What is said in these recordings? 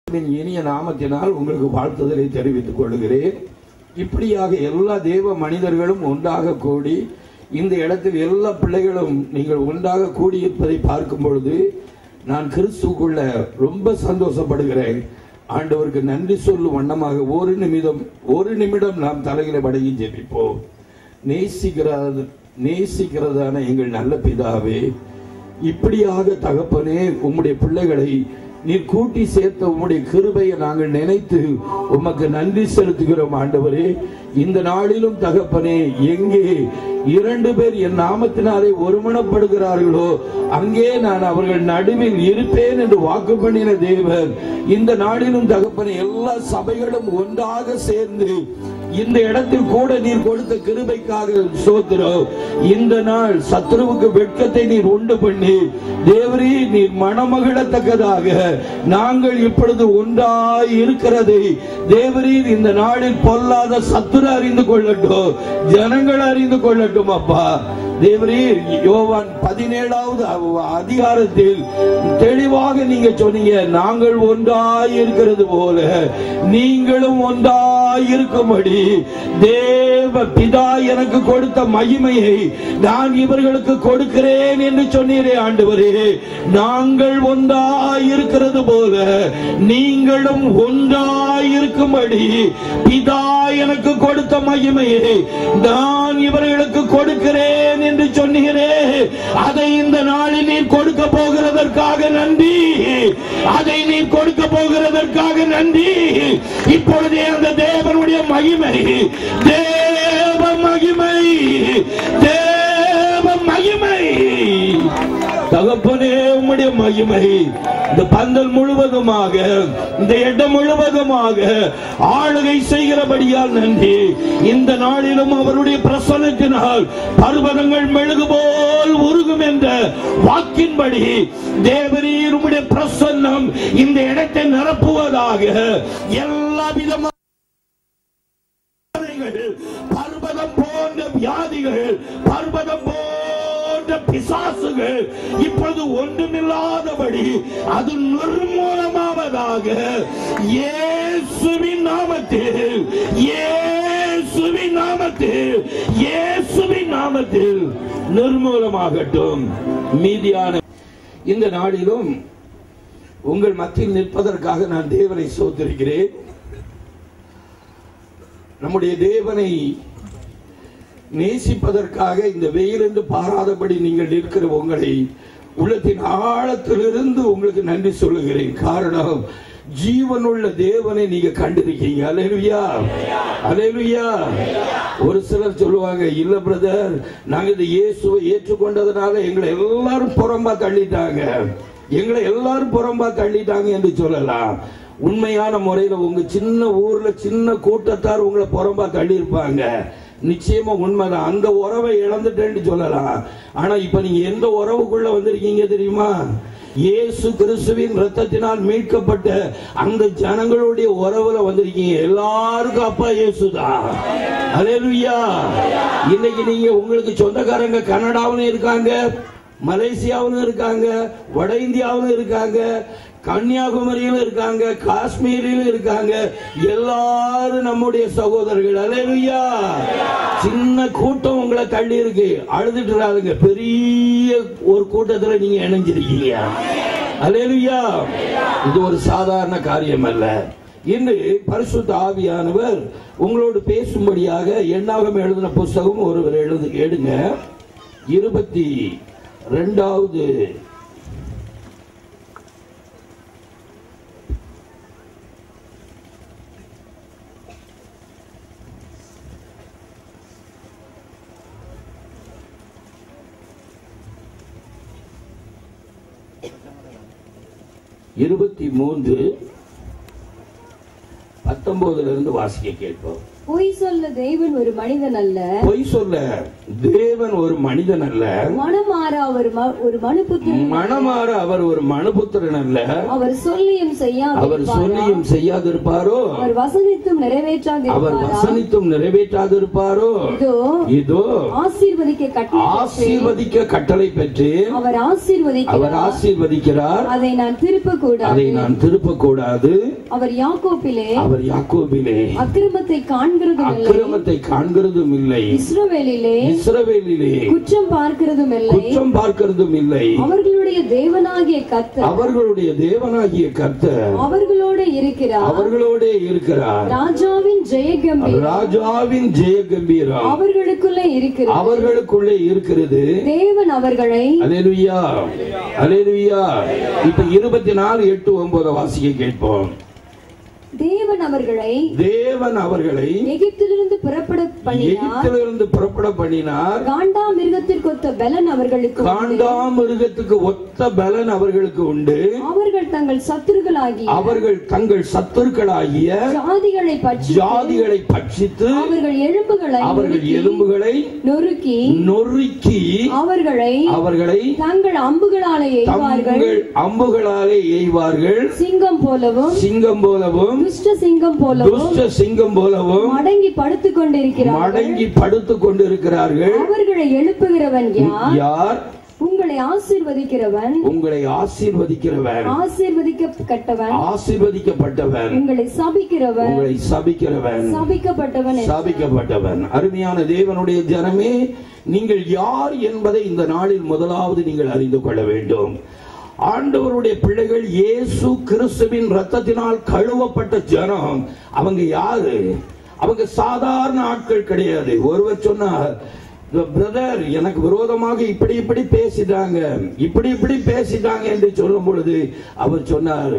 இயேசுவின் இனிய நாமத்தினால் உங்களுக்கு வாழ்த்துதலை தெரிவித்துக் கொள்கிறேன் இப்படியாக எல்லா தேவ மனிதர்களும் ஒன்றாக கூடி இந்த இடத்தில் எல்லா பிள்ளைகளும் நீங்கள் ஒன்றாக கூடியிருப்பதை பார்க்கும் பொழுது நான் கிறிஸ்துக்குள்ள ரொம்ப சந்தோஷப்படுகிறேன் ஆண்டவருக்கு நன்றி சொல்லும் வண்ணமாக ஒரு நிமிடம் ஒரு நிமிடம் நாம் தலைகளை வடங்கி ஜெபிப்போம் நேசிக்கிறது நேசிக்கிறதான எங்கள் நல்ல பிதாவே இப்படியாக தகப்பனே உம்முடைய பிள்ளைகளை நீர் கூட்டி சேர்த்த உம்முடைய கிருபையை நாங்கள் நினைத்து உமக்கு நன்றி செலுத்துகிறோம் ஆண்டவரே இந்த நாளிலும் தகப்பனே எங்கே இரண்டு பேர் என் நாமத்தினாலே ஒருமனப்படுகிறார்களோ அங்கே நான் அவர்கள் நடுவில் இருப்பேன் என்று வாக்கு பண்ணின தேவன் இந்த நாளிலும் தகப்பனே எல்லா சபைகளும் ஒன்றாக சேர்ந்து இந்த இடத்தில் கூட நீர் கொடுத்த கிருபைக்காக சோத்திரம் இந்த நாள் சத்ருவுக்கு வெட்கத்தை நீர் உண்டு பண்ணி தேவரே நீர் மனமகிழத்தக்கதாக நாங்கள் இப்பொழுது ஒன்றாய் இருக்கிறதை தேவரீர் இந்த நாளில் பொல்லாத சத்துரு அறிந்து கொள்ளட்டும் ஜனங்கள் அறிந்து கொள்ளட்டும் அப்பா தேவரீர் யோவான் பதினேழாவது அதிகாரத்தில் தெளிவாக நீங்க சொன்னீங்க நாங்கள் ஒன்றாய் இருக்கிறது போல நீங்களும் ஒன்றாய் இருக்கும்படி தேவ பிதா எனக்கு கொடுத்த மகிமையை நான் இவர்களுக்கு கொடுக்கிறேன் என்று சொன்னீரே ஆண்டவரே நாங்கள் ஒன்றாய் இருக்கிறது போல நீங்களும் ஒன்றாய் இருக்கும்படி பிதா எனக்கு கொடுத்த மகிமையை நான் இவர்களுக்கு கொடுக்கிறேன் என்று சொன்னீரே அதை இந்த நாளில் நீர் கொடுக்க போகிறதற்காக நன்றி அதை நீர் கொடுக்க போகிறதற்காக நன்றி இப்பொழுதே அந்த தேவனுடைய மகிமை தேவ மகிமை தேவ மகிமை தகப்பனே உம்முடைய மகிமை இந்த பந்தல் முழுவதுமாக இந்த இடம் முழுவதுமாக ஆளுகை செய்கிறபடியால் நன்றி இந்த நாளிலும் அவருடைய பிரசனத்தினால் பர்வதங்கள் மெழுகு போல் உருகும் என்ற வாக்கின்படி தேவரீர் உம்முடைய பிரசன்னம் இந்த இடத்தை நிரப்புவதாக எல்லா விதமான பர்வதம் போன்ற வியாதிகள் பர்வதம் போன்ற பிசாசுகள் இப்பொழுது ஒன்றுமில்லாதபடி அது நிர்மூலமாவதாக இயேசுவின் நாமத்தில் இயேசுவின் நாமத்தில் இயேசுவின் நாமத்தில் நிர்மூலமாகட்டும் மீதியான இந்த நாளிலும் உங்கள் மத்தியில் நிற்பதற்காக நான் தேவனை சோதரிக்கிறேன் நம்முடைய தேவனை நேசிப்பதற்காக இந்த வெயில் என்று பாராதபடி நீங்கள் நிற்கிற உங்களை உள்ளத்தின் ஆழத்திலிருந்து உங்களுக்கு நன்றி சொல்லுகிறேன் காரணம் ஜீவனுள்ள தேவனை நீங்க கண்டிருக்கீங்க அலையலுயா அலையலுயா ஒரு சிலர் சொல்லுவாங்க இல்ல பிரதர் நாங்க இந்த இயேசுவை ஏற்றுக்கொண்டதுனால எங்களை எல்லாரும் புறம்பா தள்ளிட்டாங்க எங்களை எல்லாரும் புறம்பா தள்ளிட்டாங்க என்று சொல்லலாம் உண்மையான முறையில உங்க சின்ன ஊர்ல சின்ன கூட்டத்தார் உங்களை புறம்பா தள்ளி இருப்பாங்க நிச்சயமா உண்மைதான் அந்த உறவை இழந்துட்டேன்னு சொல்லலாம் ஆனா இப்ப நீங்க எந்த உறவுக்குள்ள வந்திருக்கீங்க தெரியுமா இயேசு கிறிஸ்துவின் ரத்தத்தினால் மீட்கப்பட்ட அந்த ஜனங்களுடைய உறவுல வந்திருக்கீங்க எல்லாருக்கும் அப்பா இயேசுதான் அலேலுயா இன்னைக்கு நீங்க உங்களுக்கு சொந்தக்காரங்க கனடாவும் இருக்காங்க மலேசியாவும் இருக்காங்க வட இந்தியாவும் இருக்காங்க கன்னியாகுமரியிலும் இருக்காங்க காஷ்மீரிலும் இருக்காங்க எல்லாரும் நம்முடைய சகோதரர்கள் அலையா சின்ன கூட்டம் உங்களை தள்ளி இருக்கு அழுதுட்டு பெரிய ஒரு கூட்டத்துல நீங்க இணைஞ்சிருக்கீங்க அலையா இது ஒரு சாதாரண காரியம் அல்ல இன்று பரிசுத்த ஆவியானவர் உங்களோடு பேசும்படியாக எண்ணாகம் எழுதின புஸ்தகம் ஒருவர் எழுது எடுங்க இருபத்தி ரெண்டாவது இருபத்தி மூன்று பத்தொன்பதுல இருந்து வாசிக்க கேட்போம் பொய் சொல்ல தேவன் ஒரு மனிதன் அல்ல பொய் சொல்ல தேவன் ஒரு மனிதன் அல்ல மனமாற அவர் ம- ஒரு மனுபுத்திரன் மனமாற அவர் ஒரு மனுபுத்திரன் அல்ல அவர் சொல்லியும் செய்யாதிருப்பாரா சொல்லியும் செய்யாதிருப்பாரோ அவர் வசனித்தும் அவர் நிறைவேற்றாதிருப்பாரா வசனித்தும் நிறைவேற்றாதிருப்பாரோ இதோ இதோ ஆசீர்வதிக்க கட்டளை ஆசீர்வதிக்க கட்டளை பெற்று அவர் ஆசீர்வதிக்க அவர் ஆசீர்வதிக்கிறார் அதை நான் திருப்ப கூடாது அதை நான் திருப்ப கூடாது அவர் யாக்கோப்பிலே அவர் யாக்கோபிலே அக்கிரமத்தை காண்கிறதும் இல்லை அக்கிரமத்தை காண்கிறதும் இல்லை இஸ்ரவேலிலே இஸ்ரவேலிலே குற்றம் பார்க்கிறதும் இல்லை குற்றம் பார்க்கிறதும் இல்லை அவர்களுடைய தேவனாகிய கர்த்தர் அவர்களுடைய தேவனாகிய கர்த்தர் அவர்களோடு இருக்கிறார் அவர்களோடே இருக்கிறார் ராஜாவின் ஜெயகம்பீர் ராஜாவின் ஜெய கம்பீரம் அவர்களுக்குள்ளே இருக்கிறார் அவர்களுக்குள்ளே இருக்கிறது தேவன் அவர்களை அலேலுயா அலேலுயா இப்ப இருபத்தி நாலு எட்டு ஒன்பது வாசிக்க கேட்போம் தேவன் அவர்களை தேவன் அவர்களை எகிப்திலிருந்து புறப்பட பண்ணினார் எகிப்திலிருந்து புறப்பட பண்ணினார் காண்டா மிருகத்திற்கொத்த பலன் அவர்களுக்கு உண்டு. காண்டாமிருகத்துக்கு ஒத்த பலன் அவர்களுக்கு உண்டு அவர்கள் தங்கள் சத்துருக்களாகி அவர்கள் தங்கள் சத்துருக்களாகிய ஜாதிகளை பற்றி ஜாதிகளை பட்சித்து அவர்கள் எலும்புகளை அவர்கள் எலும்புகளை நொறுக்கி நொறுக்கி அவர்களை அவர்களை தங்கள் அம்புகளாலே எய்வார்கள் தங்கள் அம்புகளாலே எய்வார்கள் சிங்கம் போலவும் சிங்கம் போலவும் துஷ்ட சிங்கம் போலவும் துஷ்ட சிங்கம் போலவும் மடங்கி படுத்துக் கொண்டிருக்கிறார் மடங்கி படுத்துக் கொண்டிருக்கிறார்கள் அவர்களை எழுப்புகிறவன் யார் யார் உங்களை ஆசீர்வதிக்கிறவன் உங்களை ஆசீர்வதிக்கிறவன் ஆசீர்வதிக்கப்பட்டவன் ஆசீர்வதிக்கப்பட்டவன் உங்களை சபிக்கிறவன் உங்களை சபிக்கிறவன் சபிக்கப்பட்டவன் என்று. சாபிக்கப்பட்டவன் அருமையான தேவனுடைய ஜனமே நீங்கள் யார் என்பதை இந்த நாளில் முதலாவது நீங்கள் அறிந்து கொள்ள வேண்டும் ஆண்டவருடைய பிள்ளைகள் இயேசு கிறிஸ்துவின் ரத்தத்தினால் கழுவப்பட்ட ஜனம் அவங்க யாரு அவங்க சாதாரண ஆட்கள் கிடையாது ஒருவர் சொன்னார் பிரதர் எனக்கு விரோதமாக இப்படி இப்படி பேசிட்டாங்க இப்படி இப்படி பேசிட்டாங்க என்று சொல்லும் பொழுது அவர் சொன்னார்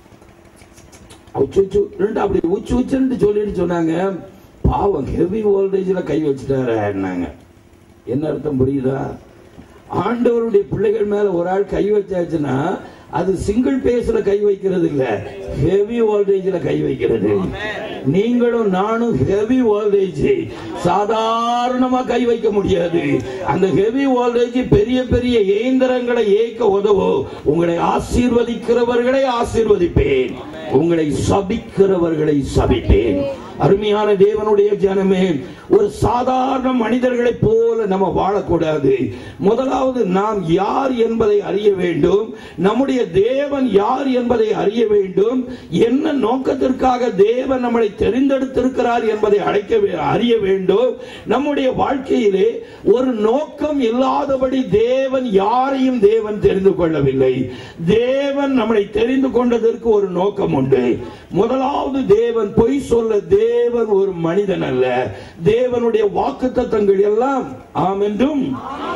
உச்சு உச்சு ரெண்டு அப்படி உச்சு உச்சுன்னு சொல்லிட்டு சொன்னாங்க பாவம் ஹெவி வோல்டேஜ்ல கை வச்சுட்டாருன்னாங்க என்ன அர்த்தம் புரியுதா ஆண்டவருடைய பிள்ளைகள் மேல ஒரு ஆள் கை வச்சாச்சுன்னா அது சிங்கிள் பேஸ்ல கை வைக்கிறது இல்ல ஹெவி வோல்டேஜ்ல கை வைக்கிறது நீங்களும் நானும் ஹெவி வோல்டேஜ் சாதாரணமா கை வைக்க முடியாது அந்த ஹெவி வோல்டேஜ் பெரிய பெரிய இயந்திரங்களை இயக்க உதவும் உங்களை ஆசீர்வதிக்கிறவர்களை ஆசீர்வதிப்பேன் உங்களை சபிக்கிறவர்களை சபிப்பேன் அருமையான தேவனுடைய ஜனமே ஒரு சாதாரண மனிதர்களைப் போல நம்ம வாழக்கூடாது முதலாவது நாம் யார் என்பதை அறிய வேண்டும் நம்முடைய தேவன் யார் என்பதை அறிய வேண்டும் என்ன நோக்கத்திற்காக தேவன் நம்மளை தெரிந்தெடுத்திருக்கிறார் என்பதை அழைக்க வே- அறிய வேண்டும் நம்முடைய வாழ்க்கையிலே ஒரு நோக்கம் இல்லாதபடி தேவன் யாரையும் தேவன் தெரிந்து கொள்ளவில்லை தேவன் நம்மளை தெரிந்து கொண்டதற்கு ஒரு நோக்கம் உண்டு முதலாவது தேவன் பொய் சொல்ல தேவன் ஒரு மனிதன் அல்ல தேவனுடைய வாக்குத்தத்தங்கள் எல்லாம் ஆம் என்றும்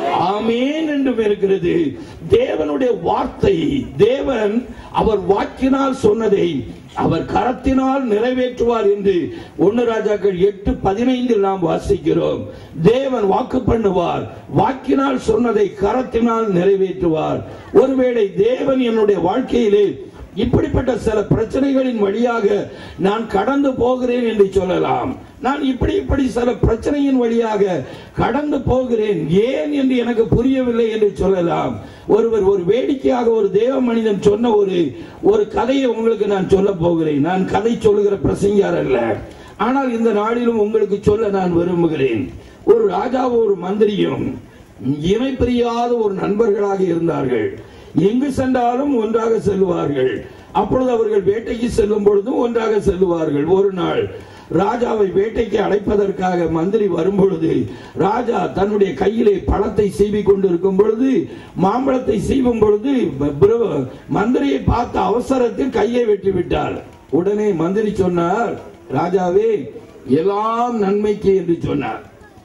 ஆமேன் என்றும் இருக்கிறது தேவனுடைய வார்த்தை தேவன் அவர் வாக்கினால் சொன்னதை அவர் கரத்தினால் நிறைவேற்றுவார் என்று ஒன்னு ராஜாக்கள் எட்டு பதினைந்தில் நாம் வாசிக்கிறோம் தேவன் வாக்கு பண்ணுவார் வாக்கினால் சொன்னதை கரத்தினால் நிறைவேற்றுவார் ஒருவேளை தேவன் என்னுடைய வாழ்க்கையிலே இப்படிப்பட்ட சில பிரச்சனைகளின் வழியாக நான் கடந்து போகிறேன் என்று சொல்லலாம் நான் இப்படி இப்படி சில பிரச்சனையின் வழியாக கடந்து போகிறேன் ஏன் என்று எனக்கு புரியவில்லை என்று சொல்லலாம் ஒருவர் ஒரு வேடிக்கையாக ஒரு தேவ மனிதன் சொன்ன ஒரு ஒரு கதையை உங்களுக்கு நான் சொல்ல போகிறேன் நான் கதை சொல்லுகிற பிரசங்கியார் அல்ல ஆனால் இந்த நாளிலும் உங்களுக்கு சொல்ல நான் விரும்புகிறேன் ஒரு ராஜாவும் ஒரு மந்திரியும் இணை பிரியாத ஒரு நண்பர்களாக இருந்தார்கள் எங்கு சென்றாலும் ஒன்றாக செல்வார்கள் அப்பொழுது அவர்கள் வேட்டைக்கு செல்லும் பொழுதும் ஒன்றாக செல்வார்கள் ஒரு நாள் ராஜாவை வேட்டைக்கு அழைப்பதற்காக மந்திரி வரும் பொழுது ராஜா தன்னுடைய கையிலே பழத்தை சீவி கொண்டிருக்கும் பொழுது மாம்பழத்தை சீவும் பொழுது பிர- மந்திரியை பார்த்த அவசரத்தில் கையை வெட்டி விட்டார் உடனே மந்திரி சொன்னார் ராஜாவே எல்லாம் நன்மைக்கு என்று சொன்னார்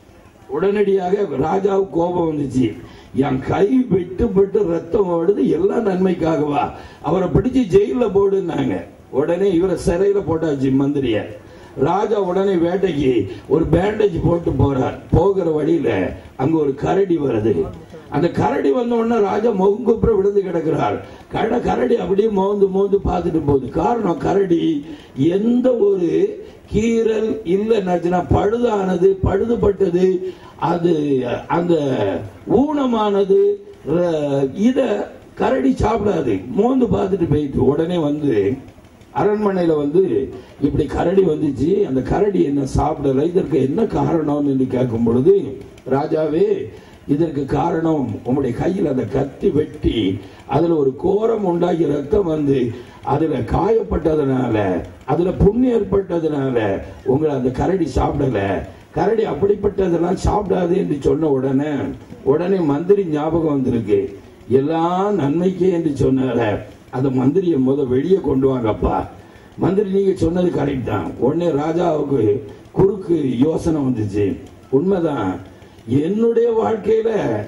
உடனடியாக ராஜாவுக்கு கோபம் வந்துச்சு என் கை வெட்டுப்பட்டு ரத்தம் ஓடுது எல்லாம் நன்மைக்காகவா அவரை பிடிச்சு ஜெயில போடுனாங்க உடனே இவரை சிறையில போட்டாச்சு மந்திரிய ராஜா உடனே வேட்டைக்கு ஒரு பேண்டேஜ் போட்டு போறார் போகிற வழியில அங்க ஒரு கரடி வருது அந்த கரடி வந்த உடனே ராஜா முகங்குப்புற விழுந்து கிடக்கிறார் கட கரடி அப்படியே மோந்து மோந்து பார்த்துட்டு போகுது காரணம் கரடி எந்த ஒரு கீறல் இல்லைன்னாச்சுன்னா பழுதானது பழுதுபட்டது அது அந்த ஊனமானது ர- இத கரடி சாப்பிடாது மோந்து பார்த்துட்டு போயிட்டு உடனே வந்து அரண்மனையில வந்து இப்படி கரடி வந்துச்சு அந்த கரடி என்ன சாப்பிடல இதற்கு என்ன காரணம் என்று கேட்கும் பொழுது ராஜாவே இதற்கு காரணம் உங்களுடைய கையில் அந்த கத்தி வெட்டி அதுல ஒரு கோரம் உண்டாகி ரத்தம் வந்து அதுல காயப்பட்டதுனால அதுல புண்ணு ஏற்பட்டதுனால உங்களை அந்த கரடி சாப்பிடல கரடி அப்படிப்பட்டதெல்லாம் சாப்பிடாது என்று சொன்ன உடனே உடனே மந்திரி ஞாபகம் வந்திருக்கு எல்லாம் நன்மைக்கே என்று சொன்னார அந்த மந்திரியை முத வெளியே கொண்டு வாங்கப்பா மந்திரி நீங்க சொன்னது கரெக்ட் தான் உடனே ராஜாவுக்கு குறுக்கு யோசனை வந்துச்சு உண்மைதான் என்னுடைய வாழ்க்கையில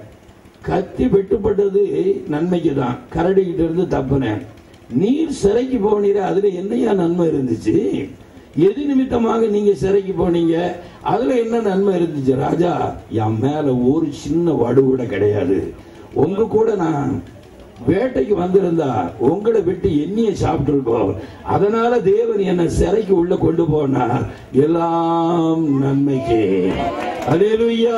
கத்தி வெட்டுப்பட்டது நன்மைக்கு தான் கரடிக்கிட்ட இருந்து தப்புனேன் நீர் சிறைக்கு போனீர அதுல என்னையா நன்மை இருந்துச்சு எது நிமித்தமாக நீங்க சிறைக்கு போனீங்க அதுல என்ன நன்மை இருந்துச்சு ராஜா என் மேல ஒரு சின்ன வடு கூட கிடையாது உங்க கூட நான் வேட்டைக்கு வந்திருந்தா உங்களை விட்டு எண்ணிய சாப்பிட்டு இருக்கோம் அதனால தேவன் என்னை சிறைக்கு உள்ள கொண்டு போனார் எல்லாம் நன்மைக்கு அலேலுயா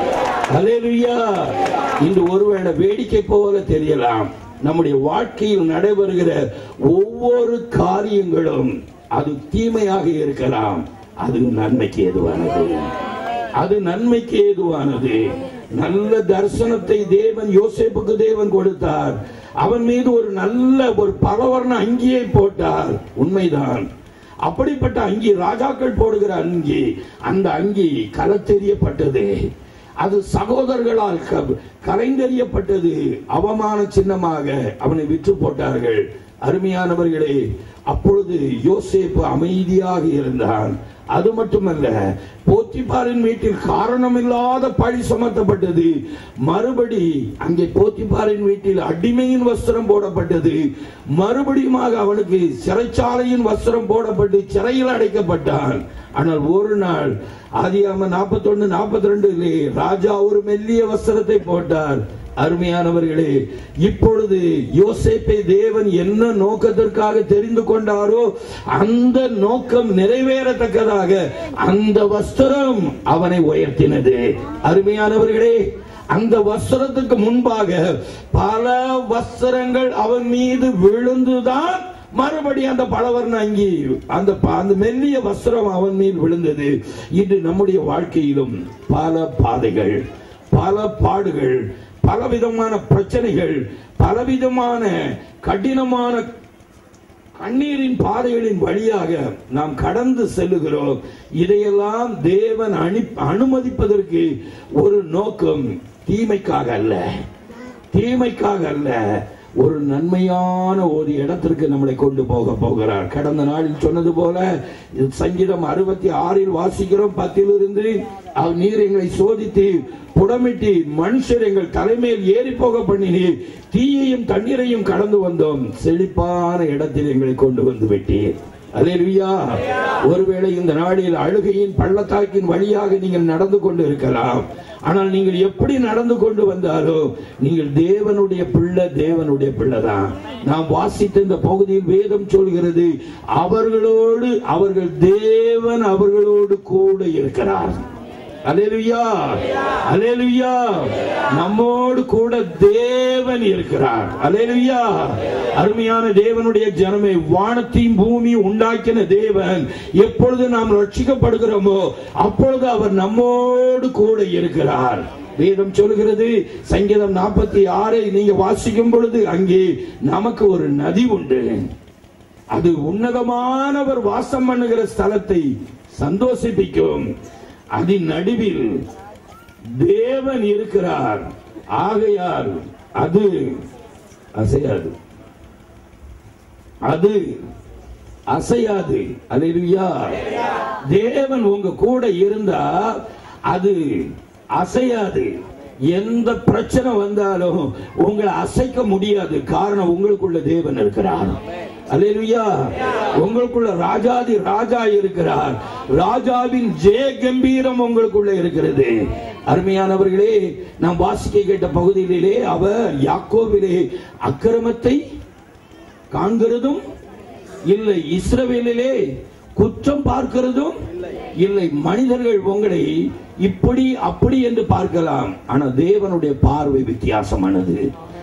அலேலுயா இன்று ஒருவேளை வேடிக்கை போல தெரியலாம் நம்முடைய வாழ்க்கையில் நடைபெறுகிற ஒவ்வொரு காரியங்களும் அது தீமையாக இருக்கலாம் அது நன்மைக்கு ஏதுவானது அது நன்மைக்கு ஏதுவானது நல்ல தரிசனத்தை தேவன் யோசேப்புக்கு தேவன் கொடுத்தார் அவன் மீது ஒரு நல்ல ஒரு பலவர்ண அங்கியை போட்டார் உண்மைதான் அப்படிப்பட்ட அங்கி ராஜாக்கள் போடுகிற அங்கி அந்த அங்கி கலத்தெறியப்பட்டது அது சகோதரர்களால் க- கலைந்தெறியப்பட்டது அவமான சின்னமாக அவனை விற்று போட்டார்கள் அருமையானவர்களே அப்பொழுது யோசேப்பு அமைதியாக இருந்தான் அது மட்டுமல்ல போத்திபாரின் வீட்டில் காரணமில்லாத பழி சுமத்தப்பட்டது மறுபடி அங்கே போத்திபாரின் வீட்டில் அடிமையின் வஸ்திரம் போடப்பட்டது மறுபடியுமாக அவனுக்கு சிறைச்சாலையின் வஸ்திரம் போடப்பட்டு சிறையில் அடைக்கப்பட்டான் ஆனால் ஒரு நாள் ஆதியாம நாற்பத்தி ஒண்ணு நாற்பத்தி ரெண்டுலே ராஜா ஒரு மெல்லிய வஸ்திரத்தை போட்டார் அருமையானவர்களே இப்பொழுது யோசேப்பை தேவன் என்ன நோக்கத்திற்காக தெரிந்து கொண்டாரோ அந்த நோக்கம் நிறைவேறத்தக்கதாக அந்த வஸ்திரம் அவனை உயர்த்தினது அருமையானவர்களே அந்த வஸ்திரத்துக்கு முன்பாக பல வஸ்திரங்கள் அவன் மீது விழுந்துதான் மறுபடி அந்த பலவர்ண அங்கி அந்த ப- அந்த மெல்லிய வஸ்திரம் அவன் மீது விழுந்தது இன்று நம்முடைய வாழ்க்கையிலும் பல பாதைகள் பல பாடுகள் பலவிதமான பிரச்சனைகள் பலவிதமான கடினமான கண்ணீரின் பாதைகளின் வழியாக நாம் கடந்து செல்லுகிறோம் இதையெல்லாம் தேவன் அனு அனுமதிப்பதற்கு ஒரு நோக்கம் தீமைக்காக அல்ல தீமைக்காக அல்ல ஒரு நன்மையான ஒரு இடத்திற்கு நம்மளை கொண்டு போக போகிறார் கடந்த நாளில் சொன்னது போல இது சங்கீதம் அறுபத்தி ஆறில் வாசிக்கிறோம் பத்திலிருந்து அவர் நீர் எங்களை சோதித்து புடமிட்டு மனுஷர் எங்கள் தலைமையில் ஏறி போக பண்ணினீர் தீயையும் தண்ணீரையும் கடந்து வந்தோம் செழிப்பான இடத்தில் எங்களை கொண்டு வந்து விட்டீர் அல்லேலூயா ஒருவேளை இந்த நாளில் அழுகையின் பள்ளத்தாக்கின் வழியாக நீங்கள் நடந்து கொண்டு இருக்கலாம் ஆனால் நீங்கள் எப்படி நடந்து கொண்டு வந்தாலும் நீங்கள் தேவனுடைய பிள்ளை தேவனுடைய பிள்ளை தான் நாம் வாசித்த இந்த பகுதியில் வேதம் சொல்கிறது அவர்களோடு அவர்கள் தேவன் அவர்களோடு கூட இருக்கிறார் அலேலுயா அலேலுயா நம்மோடு கூட தேவன் இருக்கிறார் அலேலுயா அருமையான தேவனுடைய ஜனமே வானத்தையும் பூமியும் உண்டாக்கின தேவன் எப்பொழுது நாம் ரட்சிக்கப்படுகிறோமோ அப்பொழுது அவர் நம்மோடு கூட இருக்கிறார் வேதம் சொல்கிறது சங்கீதம் நாற்பத்தி ஆறை நீங்க வாசிக்கும் பொழுது அங்கே நமக்கு ஒரு நதி உண்டு அது உன்னதமானவர் வாசம் பண்ணுகிற ஸ்தலத்தை சந்தோஷிப்பிக்கும் அதன் நடுவில் தேவன் இருக்கிறார் ஆகையால் அது அசையாது அது அசையாது அல்லேலூயா தேவன் உங்க கூட இருந்தா அது அசையாது எந்த பிரச்சனை வந்தாலும் உங்களை அசைக்க முடியாது காரணம் உங்களுக்குள்ள தேவன் இருக்கிறார் அல்லேலூயா உங்களுக்குள்ள ராஜாதி ராஜா இருக்கிறார் ராஜாவின் ஜெய கம்பீரம் உங்களுக்குள்ள இருக்கிறது அருமையானவர்களே நாம் வாசிக்க கேட்ட பகுதியிலே அவர் யாக்கோவிலே அக்கிரமத்தை காண்கிறதும் இல்லை இஸ்ரவேலிலே குற்றம் பார்க்கிறதும் இல்லை மனிதர்கள் உங்களை இப்படி அப்படி என்று பார்க்கலாம் ஆனா தேவனுடைய பார்வை வித்தியாசமானது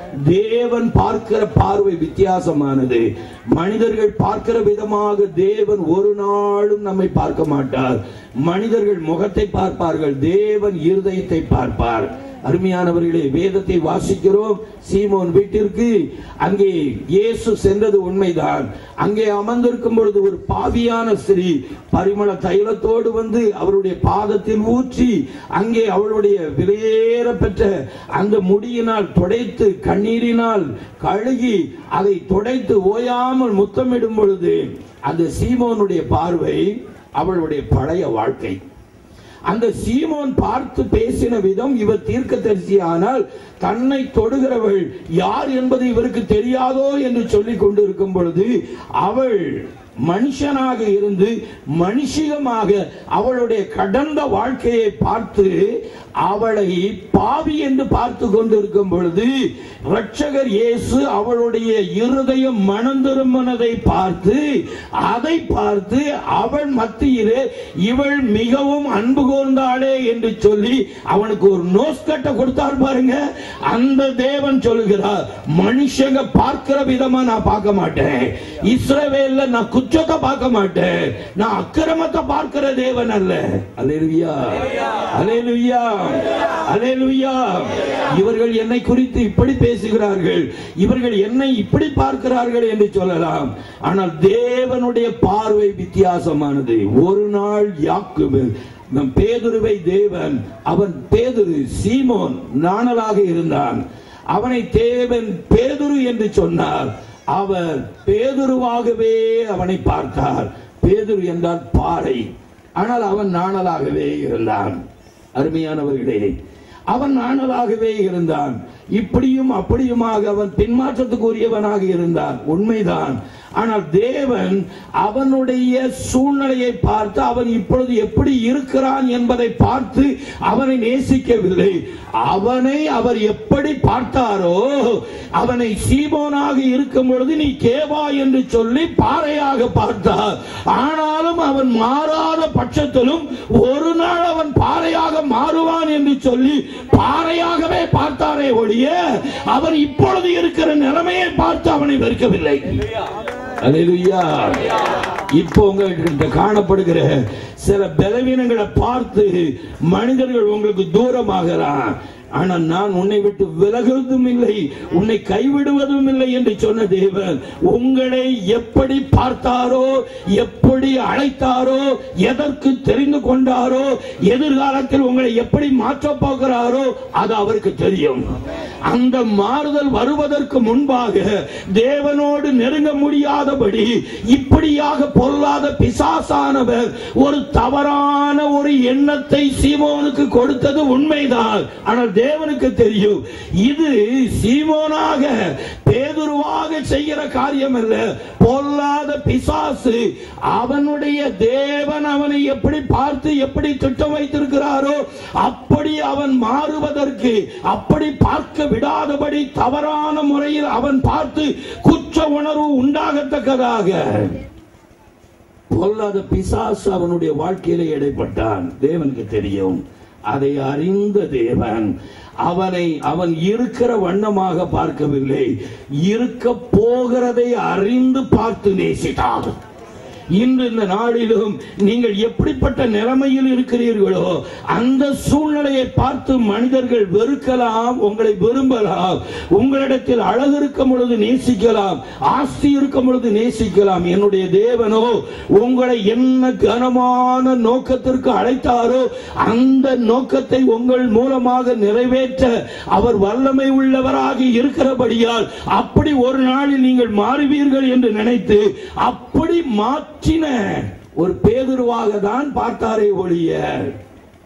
தேவன் பார்க்கிற பார்வை வித்தியாசமானது மனிதர்கள் பார்க்கிற விதமாக தேவன் ஒரு நாளும் நம்மை பார்க்க மாட்டார் மனிதர்கள் முகத்தை பார்ப்பார்கள் தேவன் இருதயத்தை பார்ப்பார் அருமையானவர்களே வேதத்தை வாசிக்கிறோம் சீமோன் வீட்டிற்கு அங்கே இயேசு சென்றது உண்மைதான் அங்கே அமர்ந்திருக்கும் பொழுது ஒரு பாவியான ஸ்திரீ பரிமள தைலத்தோடு வந்து அவருடைய பாதத்தில் ஊற்றி அங்கே அவளுடைய விலையேற பெற்ற அந்த முடியினால் துடைத்து கண்ணீரினால் கழுகி அதை துடைத்து ஓயாமல் முத்தமிடும் பொழுது அந்த சீமோனுடைய பார்வை அவளுடைய பழைய வாழ்க்கை அந்த சீமோன் பார்த்து பேசின விதம் இவர் தீர்க்க ஆனால் தன்னை தொடுகிறவள் யார் என்பது இவருக்கு தெரியாதோ என்று சொல்லிக் கொண்டிருக்கும் பொழுது அவள் மனுஷனாக இருந்து மனுஷிகமாக அவளுடைய கடந்த வாழ்க்கையை பார்த்து அவளை பாவி என்று பார்த்து கொண்டிருக்கும் பொழுது ரட்சகர் இயேசு அவளுடைய இருதயம் மனம் திரும்பினதை பார்த்து அதை பார்த்து அவள் மத்தியிலே இவள் மிகவும் அன்பு கூர்ந்தாளே என்று சொல்லி அவனுக்கு ஒரு நோஸ் கட்ட கொடுத்தார் பாருங்க அந்த தேவன் சொல்லுகிறார் மனுஷங்க பார்க்கிற விதமா நான் பார்க்க மாட்டேன் இஸ்ரவேல்ல நான் குற்றத்தை பார்க்க மாட்டேன் நான் அக்கிரமத்தை பார்க்கிற தேவன் அல்ல அலேலுயா அலேலுயா அலேலுயா இவர்கள் என்னை குறித்து இப்படி பேசுகிறார்கள் இவர்கள் என்னை இப்படி பார்க்கிறார்கள் என்று சொல்லலாம் ஆனால் தேவனுடைய பார்வை வித்தியாசமானது ஒரு நாள் யாக்குபு நம் பேதுருவை தேவன் அவன் பேதுரு சீமோன் நாணலாக இருந்தான் அவனை தேவன் பேதுரு என்று சொன்னார் அவர் பேதுருவாகவே அவனை பார்த்தார் பேதுரு என்றால் பாறை ஆனால் அவன் நாணலாகவே இருந்தான் அருமையானவர்களே அவன் நாணலாகவே இருந்தான் இப்படியும் அப்படியுமாக அவன் பின்மாற்றத்துக்குரியவனாக இருந்தான் உண்மைதான் ஆனால் தேவன் அவனுடைய சூழ்நிலையை பார்த்து அவன் இப்பொழுது எப்படி இருக்கிறான் என்பதை பார்த்து அவனை நேசிக்கவில்லை அவனை அவர் எப்படி பார்த்தாரோ அவனை சீமோனாக இருக்கும் பொழுது நீ கேவா என்று சொல்லி பாறையாக பார்த்தார் ஆனாலும் அவன் மாறாத பட்சத்திலும் ஒரு நாள் அவன் பாறையாக மாறுவான் என்று சொல்லி பாறையாகவே பார்த்தாரே ஒழிய அவன் இப்பொழுது இருக்கிற நிலைமையை பார்த்து அவனை வெறுக்கவில்லை அல்லேலூயா இப்போ உங்ககிட்ட காணப்படுகிற சில பலவீனங்களை பார்த்து மனிதர்கள் உங்களுக்கு தூரமாகலாம் ஆனா நான் உன்னை விட்டு விலகுவதும் இல்லை உன்னை கைவிடுவதும் இல்லை என்று சொன்ன தேவன் உங்களை எப்படி பார்த்தாரோ எப்படி அழைத்தாரோ எதற்கு தெரிந்து கொண்டாரோ எதிர்காலத்தில் உங்களை எப்படி மாற்றப் போகிறாரோ அது அவருக்கு தெரியும் அந்த மாறுதல் வருவதற்கு முன்பாக தேவனோடு நெருங்க முடியாதபடி இப்படியாக பொல்லாத பிசாசானவர் ஒரு தவறான ஒரு எண்ணத்தை சீமோனுக்கு கொடுத்தது உண்மைதான் ஆனால் தேவனுக்கு தெரியும் இது சீமோனாக பேதுருவாக செய்கிற காரியம் அல்ல பொல்லாத பிசாசு அவனுடைய தேவன் அவனை எப்படி பார்த்து எப்படி திட்டம் வைத்திருக்கிறாரோ அப்படி அவன் மாறுவதற்கு அப்படி பார்க்க விடாதபடி தவறான முறையில் அவன் பார்த்து குற்ற உணர்வு உண்டாகத்தக்கதாக பொல்லாத பிசாசு அவனுடைய வாழ்க்கையிலே இடைப்பட்டான் தேவனுக்கு தெரியும் அதை அறிந்த தேவன் அவனை அவன் இருக்கிற வண்ணமாக பார்க்கவில்லை இருக்க போகிறதை அறிந்து பார்த்து நேசித்தான் இன்று இந்த நாளிலும் நீங்கள் எப்படிப்பட்ட நிலைமையில் இருக்கிறீர்களோ அந்த சூழ்நிலையை பார்த்து மனிதர்கள் வெறுக்கலாம் உங்களை விரும்பலாம் உங்களிடத்தில் அழகு இருக்கும் பொழுது நேசிக்கலாம் ஆஸ்தி இருக்கும் பொழுது நேசிக்கலாம் என்னுடைய தேவனோ உங்களை என்ன கனமான நோக்கத்திற்கு அழைத்தாரோ அந்த நோக்கத்தை உங்கள் மூலமாக நிறைவேற்ற அவர் வல்லமை உள்ளவராக இருக்கிறபடியால் அப்படி ஒரு நாளில் நீங்கள் மாறுவீர்கள் என்று நினைத்து அப்படி மாற்றின ஒரு பேதுருவாக தான் பார்த்தாரே ஒழிய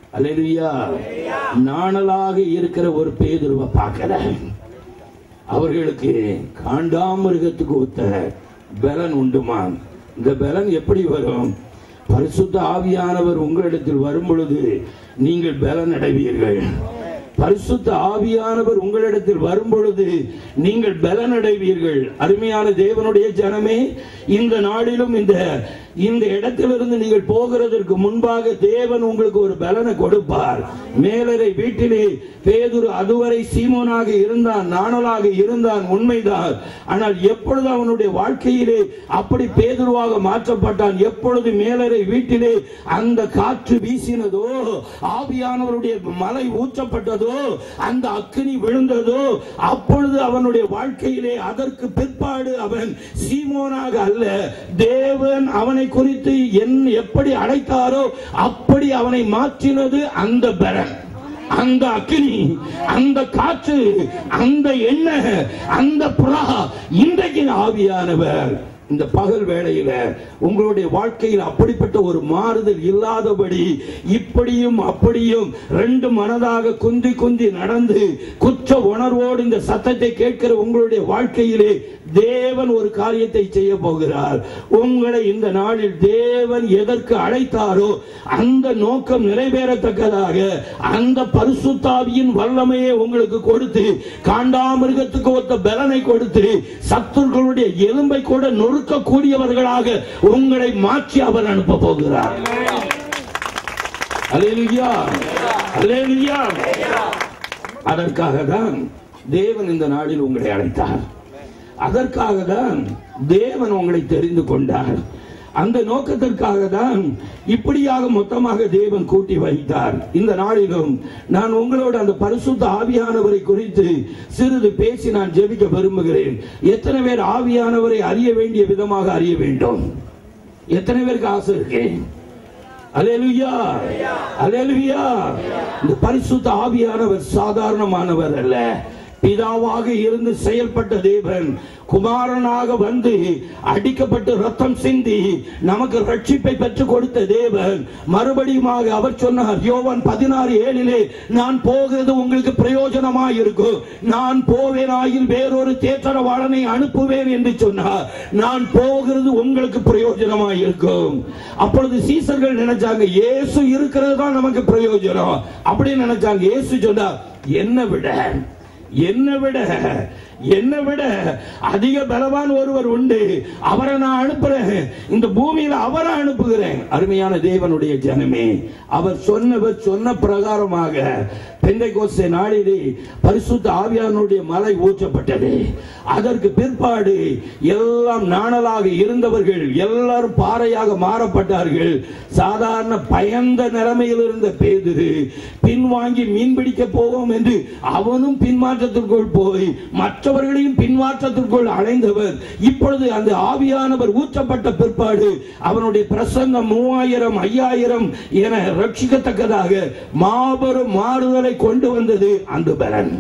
அல்லேலூயா நாணலாக இருக்கிற ஒரு பேதுருவை பார்க்கல அவர்களுக்கு காண்டாமிருகத்துக்கு ஒத்த பலன் உண்டுமா இந்த பலன் எப்படி வரும் பரிசுத்த ஆவியானவர் உங்களிடத்தில் வரும் பொழுது நீங்கள் பலன் அடைவீர்கள் பரிசுத்த ஆவியானவர் உங்களிடத்தில் வரும் பொழுது நீங்கள் பலன் அடைவீர்கள் அருமையான தேவனுடைய ஜனமே இந்த நாளிலும் இந்த இந்த இடத்திலிருந்து நீங்கள் போகிறதற்கு முன்பாக தேவன் உங்களுக்கு ஒரு பலனை கொடுப்பார் மேலரை வீட்டிலே பேதுரு அதுவரை சீமோனாக இருந்தான் நாணலாக இருந்தான் உண்மைதான் ஆனால் எப்பொழுது அவனுடைய வாழ்க்கையிலே அப்படி பேதுருவாக மாற்றப்பட்டான் எப்பொழுது மேலரை வீட்டிலே அந்த காற்று வீசினதோ ஆவியானவருடைய மலை ஊற்றப்பட்டதோ அந்த அக்கினி விழுந்ததோ அப்பொழுது அவனுடைய வாழ்க்கையிலே அதற்கு பிற்பாடு அவன் சீமோனாக அல்ல தேவன் அவனை குறித்து என் எப்படி அழைத்தாரோ அப்படி அவனை மாற்றினது அந்த பலன் அந்த அக்கினி அந்த காற்று அந்த எண்ணெய் அந்த புறா இன்றைக்கு ஆவியானவர் இந்த பகல் வேளையில உங்களுடைய வாழ்க்கையில் அப்படிப்பட்ட ஒரு மாறுதல் இல்லாதபடி இப்படியும் அப்படியும் ரெண்டு மனதாக குந்தி குந்தி நடந்து குற்ற உணர்வோடு இந்த சத்தத்தை கேட்கிற உங்களுடைய வாழ்க்கையிலே தேவன் ஒரு காரியத்தை செய்ய போகிறார் உங்களை இந்த நாளில் தேவன் எதற்கு அழைத்தாரோ அந்த நோக்கம் நிறைவேறத்தக்கதாக அந்த பரிசுத்தாவியின் வல்லமையை உங்களுக்கு கொடுத்து காண்டாமிருகத்துக்கு ஒத்த பலனை கொடுத்து சத்துருக்களுடைய எலும்பை கூட நொறுக்கக்கூடியவர்களாக உங்களை மாற்றி அவர் அனுப்ப போகிறார் அல்லேலூயா அல்லேலூயா அதற்காக தான் தேவன் இந்த நாளில் உங்களை அழைத்தார் அதற்காக தான் தேவன் உங்களை தெரிந்து கொண்டார் அந்த நோக்கத்திற்காக தான் இப்படியாக மொத்தமாக தேவன் கூட்டி வைத்தார் இந்த நாளிலும் நான் உங்களோட அந்த பரிசுத்த ஆவியானவரை குறித்து சிறிது பேசி நான் ஜெபிக்க விரும்புகிறேன் எத்தனை பேர் ஆவியானவரை அறிய வேண்டிய விதமாக அறிய வேண்டும் எத்தனை பேருக்கு ஆசை இருக்கு அலேலுயா அலேலுயா இந்த பரிசுத்த ஆவியானவர் சாதாரணமானவர் அல்ல பிதாவாக இருந்து செயல்பட்ட தேவன் குமாரனாக வந்து அடிக்கப்பட்டு ரத்தம் சிந்தி நமக்கு ரட்சிப்பை பெற்றுக் கொடுத்த தேவன் மறுபடியுமாக அவர் சொன்னார் யோவான் பதினாறு ஏழிலே நான் போகிறது உங்களுக்கு பிரயோஜனமாய் இருக்கும் நான் போவேனாயில் வேறொரு தேற்றரவாளனை அனுப்புவேன் என்று சொன்னார் நான் போகிறது உங்களுக்கு பிரயோஜனமாய் இருக்கும் அப்பொழுது சீசர்கள் நினைச்சாங்க இயேசு இருக்கிறது தான் நமக்கு பிரயோஜனம் அப்படின்னு நினைச்சாங்க இயேசு சொன்னார் என்ன விட என்ன விட என்ன விட அதிக பலவான் ஒருவர் உண்டு அவரை நான் அனுப்புறேன் இந்த பூமியில அவரை அனுப்புகிறேன் அருமையான தேவனுடைய ஜனமே அவர் சொன்னவர் சொன்ன பிரகாரமாக பெந்தைகோஸ்தே நாளிலே பரிசுத்த ஆவியானுடைய மலை ஊற்றப்பட்டது அதற்கு பிற்பாடு எல்லாம் நாணலாக இருந்தவர்கள் எல்லாரும் பாறையாக மாறப்பட்டார்கள் சாதாரண பயந்த நிலைமையில் இருந்த பேதுரு பின்வாங்கி மீன் பிடிக்க போவோம் என்று அவனும் பின்மாற்றத்திற்குள் போய் மற்றவர்களையும் பின்மாற்றத்திற்குள் அடைந்தவர் இப்பொழுது அந்த ஆவியானவர் ஊற்றப்பட்ட பிற்பாடு அவனுடைய பிரசங்கம் மூவாயிரம் ஐயாயிரம் என ரட்சிக்கத்தக்கதாக மாபெரும் மாறுதலை கொண்டு வந்தது அந்த பலன்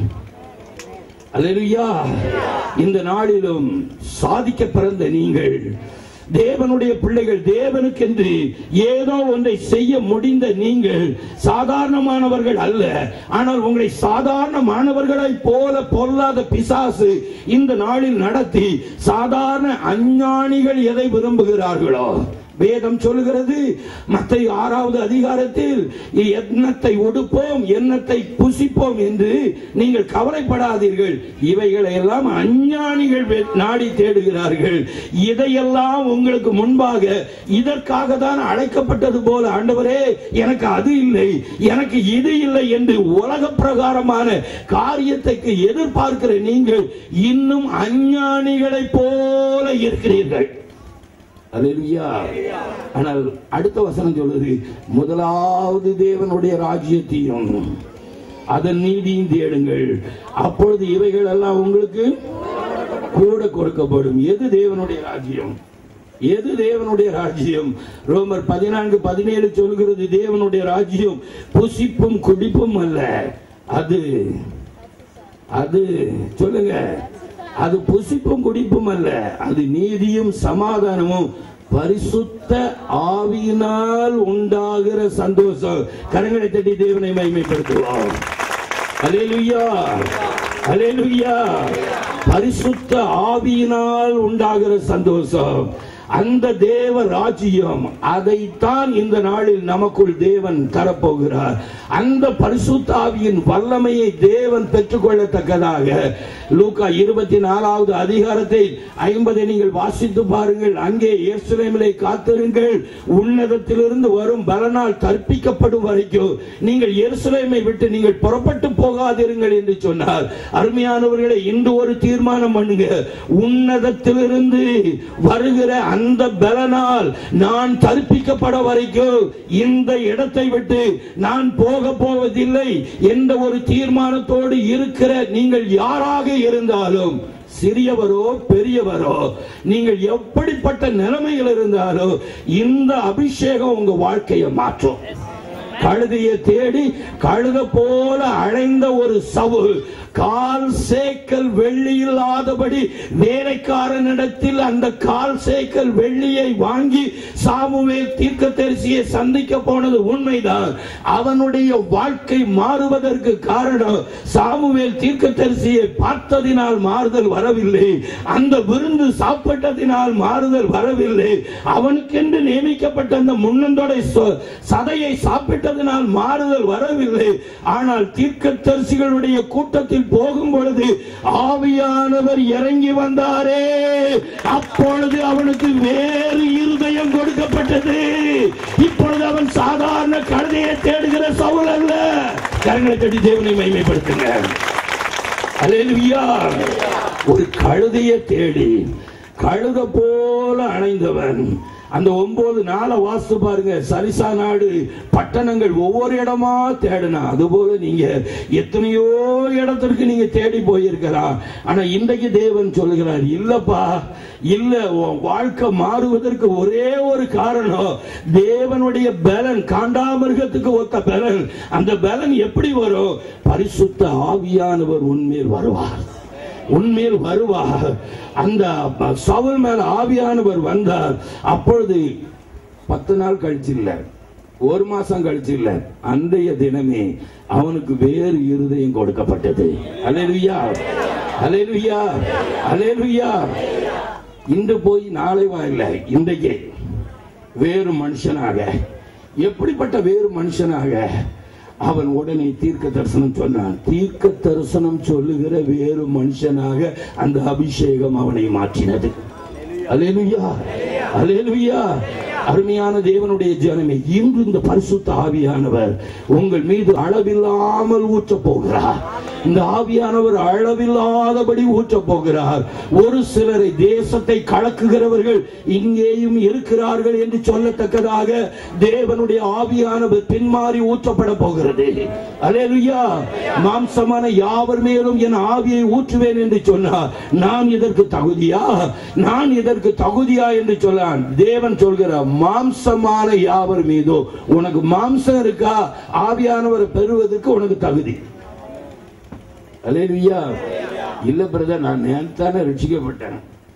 அல்லேலூயா இந்த நாளிலும் சாதிக்க பிறந்த நீங்கள் தேவனுடைய பிள்ளைகள் தேவனுக்கென்று ஏதோ ஒன்றை செய்ய முடிந்த நீங்கள் சாதாரணமானவர்கள் அல்ல ஆனால் உங்களை சாதாரணமானவர்களைப் போல பொல்லாத பிசாசு இந்த நாளில் நடத்தி சாதாரண அஞ்ஞானிகள் எதை விரும்புகிறார்களோ வேதம் சொல்லுகிறது மத்திய ஆறாவது அதிகாரத்தில் எண்ணத்தை உடுப்போம் எண்ணத்தை புசிப்போம் என்று நீங்கள் கவலைப்படாதீர்கள் இவைகளை எல்லாம் அஞ்ஞானிகள் வே- நாடி தேடுகிறார்கள் இதையெல்லாம் உங்களுக்கு முன்பாக இதற்காக தான் அழைக்கப்பட்டது போல ஆண்டவரே எனக்கு அது இல்லை எனக்கு இது இல்லை என்று உலக பிரகாரமான காரியத்தைக்கு எதிர்பார்க்கிற நீங்கள் இன்னும் அஞ்ஞானிகளைப் போல இருக்கிறீர்கள் அல்லேலூயா ஆனால் அடுத்த வசனம் சொல்லுது முதலாவது தேவனுடைய ராஜ்யத்தையும் அதன் நீதியும் தேடுங்கள் அப்பொழுது இவைகள் எல்லாம் உங்களுக்கு கூட கொடுக்கப்படும் எது தேவனுடைய ராஜ்யம் எது தேவனுடைய ராஜ்யம் ரோமர் பதினான்கு பதினேழு சொல்கிறது தேவனுடைய ராஜ்யம் புசிப்பும் குடிப்பும் அல்ல அது அது சொல்லுங்க அது புசிப்பும் குடிப்பும் அல்ல அது நீதியும் சமாதானமும் பரிசுத்த ஆவியினால் உண்டாகிற சந்தோஷம் கரங்களை தட்டி தேவனை மகிமைப்படுத்துவோம் அலேலுயா அலேலுயா பரிசுத்த ஆவியினால் உண்டாகிற சந்தோஷம் அந்த தேவ ராஜ்யம் அதைத்தான் இந்த நாளில் நமக்குள் தேவன் தரப்போகிறார் அந்த பரிசுத்த ஆவியின் வல்லமையை தேவன் பெற்றுக்கொள்ளத்தக்கதாக லூக்கா இருபத்தி நாலாவது அதிகாரத்தை ஐம்பதை நீங்கள் வாசித்து பாருங்கள் அங்கே எருசலேமிலே காத்திருங்கள் உன்னதத்திலிருந்து வரும் பலனால் கற்பிக்கப்படும் வரைக்கும் நீங்கள் எருசலேமை விட்டு நீங்கள் புறப்பட்டு போகாதிருங்கள் என்று சொன்னார் அருமையானவர்களை இன்று ஒரு தீர்மானம் பண்ணுங்க உன்னதத்திலிருந்து வருகிற அந்த பலனால் நான் கற்பிக்கப்பட வரைக்கும் இந்த இடத்தை விட்டு நான் போக போவதில்லை என்ற ஒரு தீர்மானத்தோடு இருக்கிற நீங்கள் யாராக இருந்தாலும் சிறியவரோ பெரியவரோ நீங்கள் எப்படிப்பட்ட நிலைமையில் இருந்தாலும் இந்த அபிஷேகம் உங்க வாழ்க்கையை மாற்றும் கழுதையை தேடி கழுத போல அழைந்த ஒரு சவுல் கால் சேக்கல் வெள்ளி இல்லாதபடி வேலைக்காரனிடத்தில் அந்த கால் சேக்கல் வெள்ளியை வாங்கி சாமுவேல் தீர்க்கதரிசியை சந்திக்க போனது உண்மைதான் அவனுடைய வாழ்க்கை மாறுவதற்கு காரணம் சாமுவேல் தீர்க்கதரிசியை பார்த்ததினால் மாறுதல் வரவில்லை அந்த விருந்து சாப்பிட்டதினால் மாறுதல் வரவில்லை அவனுக்கென்று நியமிக்கப்பட்ட அந்த முன்னந்தொடை சொ- சதையை சாப்பிட்டதினால் மாறுதல் வரவில்லை ஆனால் தீர்க்கதரிசிகளுடைய கூட்டத்தில் போகும் பொழுது ஆவியானவர் இறங்கி வந்தாரே அப்பொழுது அவனுக்கு வேறு இருதயம் கொடுக்கப்பட்டது இப்பொழுது அவன் சாதாரண கழுதையை தேடுகிற சவுல் அல்ல கரங்களை கட்டி தேவனை மைமைப்படுத்துங்க அல்லேலூயா ஒரு கழுதையை தேடி கழுத போல அணைந்தவன் அந்த ஒன்பது நாளை வாசித்து பாருங்க சரிசா நாடு பட்டணங்கள் ஒவ்வொரு இடமா தேடினா அதுபோல நீங்க எத்தனையோ இடத்திற்கு நீங்க தேடி போயிருக்கலாம் ஆனா இன்றைக்கு தேவன் சொல்லுகிறார் இல்லப்பா இல்ல உன் வாழ்க்கை மாறுவதற்கு ஒரே ஒரு காரணம் தேவனுடைய பலன் காண்டாமிருகத்துக்கு ஒத்த பலன் அந்த பலன் எப்படி வரும் பரிசுத்த ஆவியானவர் உண்மையில் வருவார் உண்மையில் வருவார் அந்த சவுல் மேல ஆவியானவர் வந்தார் அப்பொழுது பத்து நாள் கழிச்சு இல்ல ஒரு மாசம் கழிச்சு இல்ல அன்றைய தினமே அவனுக்கு வேறு இருதயம் கொடுக்கப்பட்டது அலேலுயா அலேலுயா அலேலுயா இன்று போய் நாளை வா இல்ல இன்றைக்கே வேறு மனுஷனாக எப்படிப்பட்ட வேறு மனுஷனாக அவன் உடனே தீர்க்க தரிசனம் சொன்னான் தீர்க்க தரிசனம் சொல்லுகிற வேறு மனுஷனாக அந்த அபிஷேகம் அவனை மாற்றினது அலேலுயா அலேலுயா அருமையான தேவனுடைய ஜனமே இன்று இந்த பரிசுத்த ஆவியானவர் உங்கள் மீது அளவில்லாமல் ஊற்ற போகிறார் இந்த ஆவியானவர் அளவில்லாதபடி ஊற்ற போகிறார் ஒரு சிலரை தேசத்தை கலக்குகிறவர்கள் இங்கேயும் இருக்கிறார்கள் என்று சொல்லத்தக்கதாக தேவனுடைய ஆவியானவர் பின்மாறி ஊற்றப்பட போகிறது அலேலுயா மாம்சமான யாவர் மேலும் என் ஆவியை ஊற்றுவேன் என்று சொன்னார் நான் இதற்கு தகுதியா நான் இதற்கு தகுதியா என்று சொல்லான் தேவன் சொல்கிறார் மாம்சமான யாவர் மீதோ உனக்கு மாம்சம் இருக்கா ஆவியானவரை பெறுவதற்கு உனக்கு தகுதி அலேலுயா இல்ல பிரதர் நான் நேர்த்தானே ரட்சிக்கப்பட்டேன்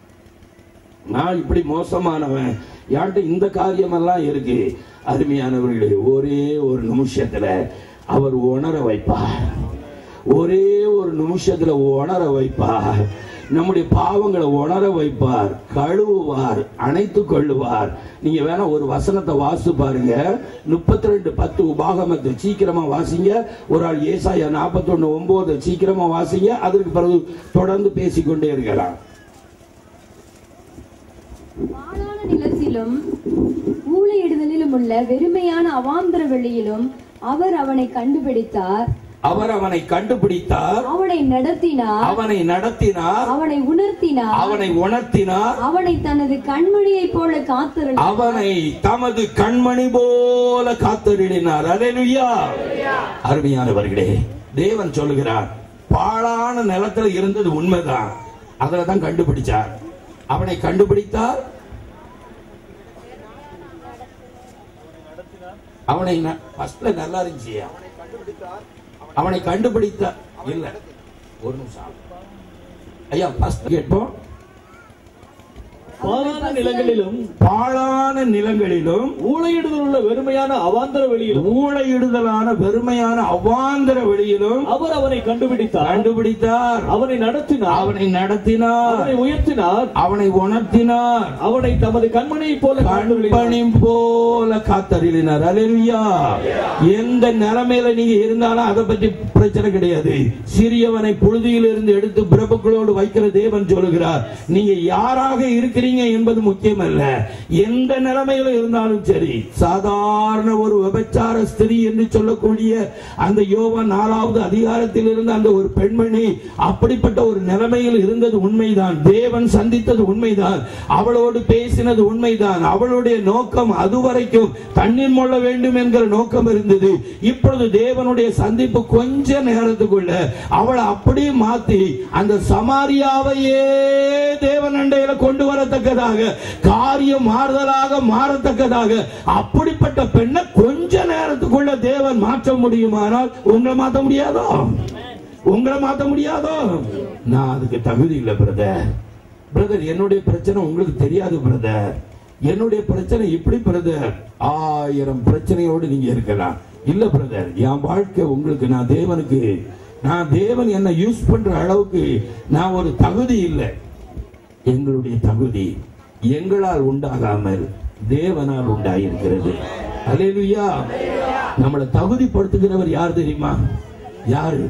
நான் இப்படி மோசமானவன் யார்கிட்ட இந்த காரியமெல்லாம் இருக்கு அருமையானவர்களே ஒரே ஒரு நிமிஷத்துல அவர் உணர வைப்பார் ஒரே ஒரு நிமிஷத்துல உணர வைப்பார் நம்முடைய பாவங்களை உணர வைப்பார் கழுவுவார் அணைத்து கொள்ளுவார் நீங்க வேணா ஒரு வசனத்தை வாசித்து பாருங்க முப்பத்தி ரெண்டு பத்து உபாகமத்தை சீக்கிரமா வாசிங்க ஒரு ஆள் ஏசாயா நாற்பத்தொன்னு ஒன்பது சீக்கிரமா வாசிங்க அதற்கு பிறகு தொடர்ந்து பேசிக்கொண்டே இருக்கலாம் பாழான நிலத்திலும் ஊழையிடுதலிலும் உள்ள வெறுமையான அவாந்தர வெளியிலும் அவர் அவனை கண்டுபிடித்தார் அவர் அவனை கண்டுபிடித்தார் அவனை நடத்தினார் அவனை நடத்தினார் அவனை உணர்த்தினார் அவனை உணர்த்தினார் அவனை தனது கண்மணியைப் போல காத்திருந்தார் அவனை தமது கண்மணி போல காத்தருளினார் அலையா அருமையானவர்களே தேவன் சொல்லுகிறார் பாழான நிலத்துல இருந்தது உண்மைதான் அதுல தான் கண்டுபிடிச்சார் அவனை கண்டுபிடித்தார் அவனை ந- ஃபர்ஸ்ட்ல நல்லா இருந்துச்சு அவனை கண்டுபிடித்தார் இல்ல ஒரு நிமிஷம் ஐயா ஃபர்ஸ்ட் கேட்போம் பாலான நிலங்களிலும் பாழான நிலங்களிலும் ஊழையிடுதல் உள்ள வெறுமையான அவாந்தர வெளியிலும் ஊழையிடுதலான வெறுமையான அவாந்தர வெளியிலும் அவர் அவனை கண்டுபிடித்தார் கண்டுபிடித்தார் அவனை நடத்தினார் அவனை நடத்தினார் அவனை உயர்த்தினார் அவனை உணர்த்தினார் அவனை தமது கண்மணியைப் போல கண்டுபிடித்தார் கண்பணி போல காத்தருளினார் அல்லேலூயா எந்த நிலைமையில நீங்க இருந்தாலும் அதை பற்றி பிரச்சனை கிடையாது சிறியவனை புழுதியில் இருந்து எடுத்து பிரபுக்களோடு வைக்கிற தேவன் சொல்லுகிறார் நீங்க யாராக இருக்கிறீங்க என்பது முக்கியமல்ல எந்த நிலைமையில இருந்தாலும் சரி சாதாரண ஒரு விபச்சார ஸ்திரீ என்று சொல்லக்கூடிய அந்த யோவான் நாலாவது அதிகாரத்தில் இருந்த அந்த ஒரு பெண்மணி அப்படிப்பட்ட ஒரு நிலைமையில் இருந்தது உண்மைதான் தேவன் சந்தித்தது உண்மைதான் அவளோடு பேசினது உண்மைதான் அவளுடைய நோக்கம் அதுவரைக்கும் தண்ணீர் மொள்ள வேண்டும் என்கிற நோக்கம் இருந்தது இப்பொழுது தேவனுடைய சந்திப்பு கொஞ்ச நேரத்துக்குள்ள அவளை அப்படியே மாத்தி அந்த சமாரியாவையே தேவன் அண்டையில கொண்டு வரத்தக்கதாக காரியம் மாறுதலாக மாறத்தக்கதாக அப்படிப்பட்ட பெண்ணை கொஞ்ச நேரத்துக்குள்ள தேவன் மாற்ற முடியுமானால் உங்களை மாத்த முடியாதோ உங்களை மாத்த முடியாதோ நான் அதுக்கு தகுதி இல்லை பிரதர் பிரதர் என்னுடைய பிரச்சனை உங்களுக்கு தெரியாது பிரதர் என்னுடைய பிரச்சனை இப்படி பிரதர் ஆயிரம் பிரச்சனையோடு நீங்க இருக்கலாம் இல்ல பிரதர் என் வாழ்க்கை உங்களுக்கு நான் தேவனுக்கு நான் தேவன் என்ன யூஸ் பண்ற அளவுக்கு நான் ஒரு தகுதி இல்லை எங்களுடைய தகுதி எங்களால் உண்டாகாமல் தேவனால் உண்டாயிருக்கிறது அல்லேலூயா நம்மளை தகுதிப்படுத்துகிறவர் யார் தெரியுமா யாரு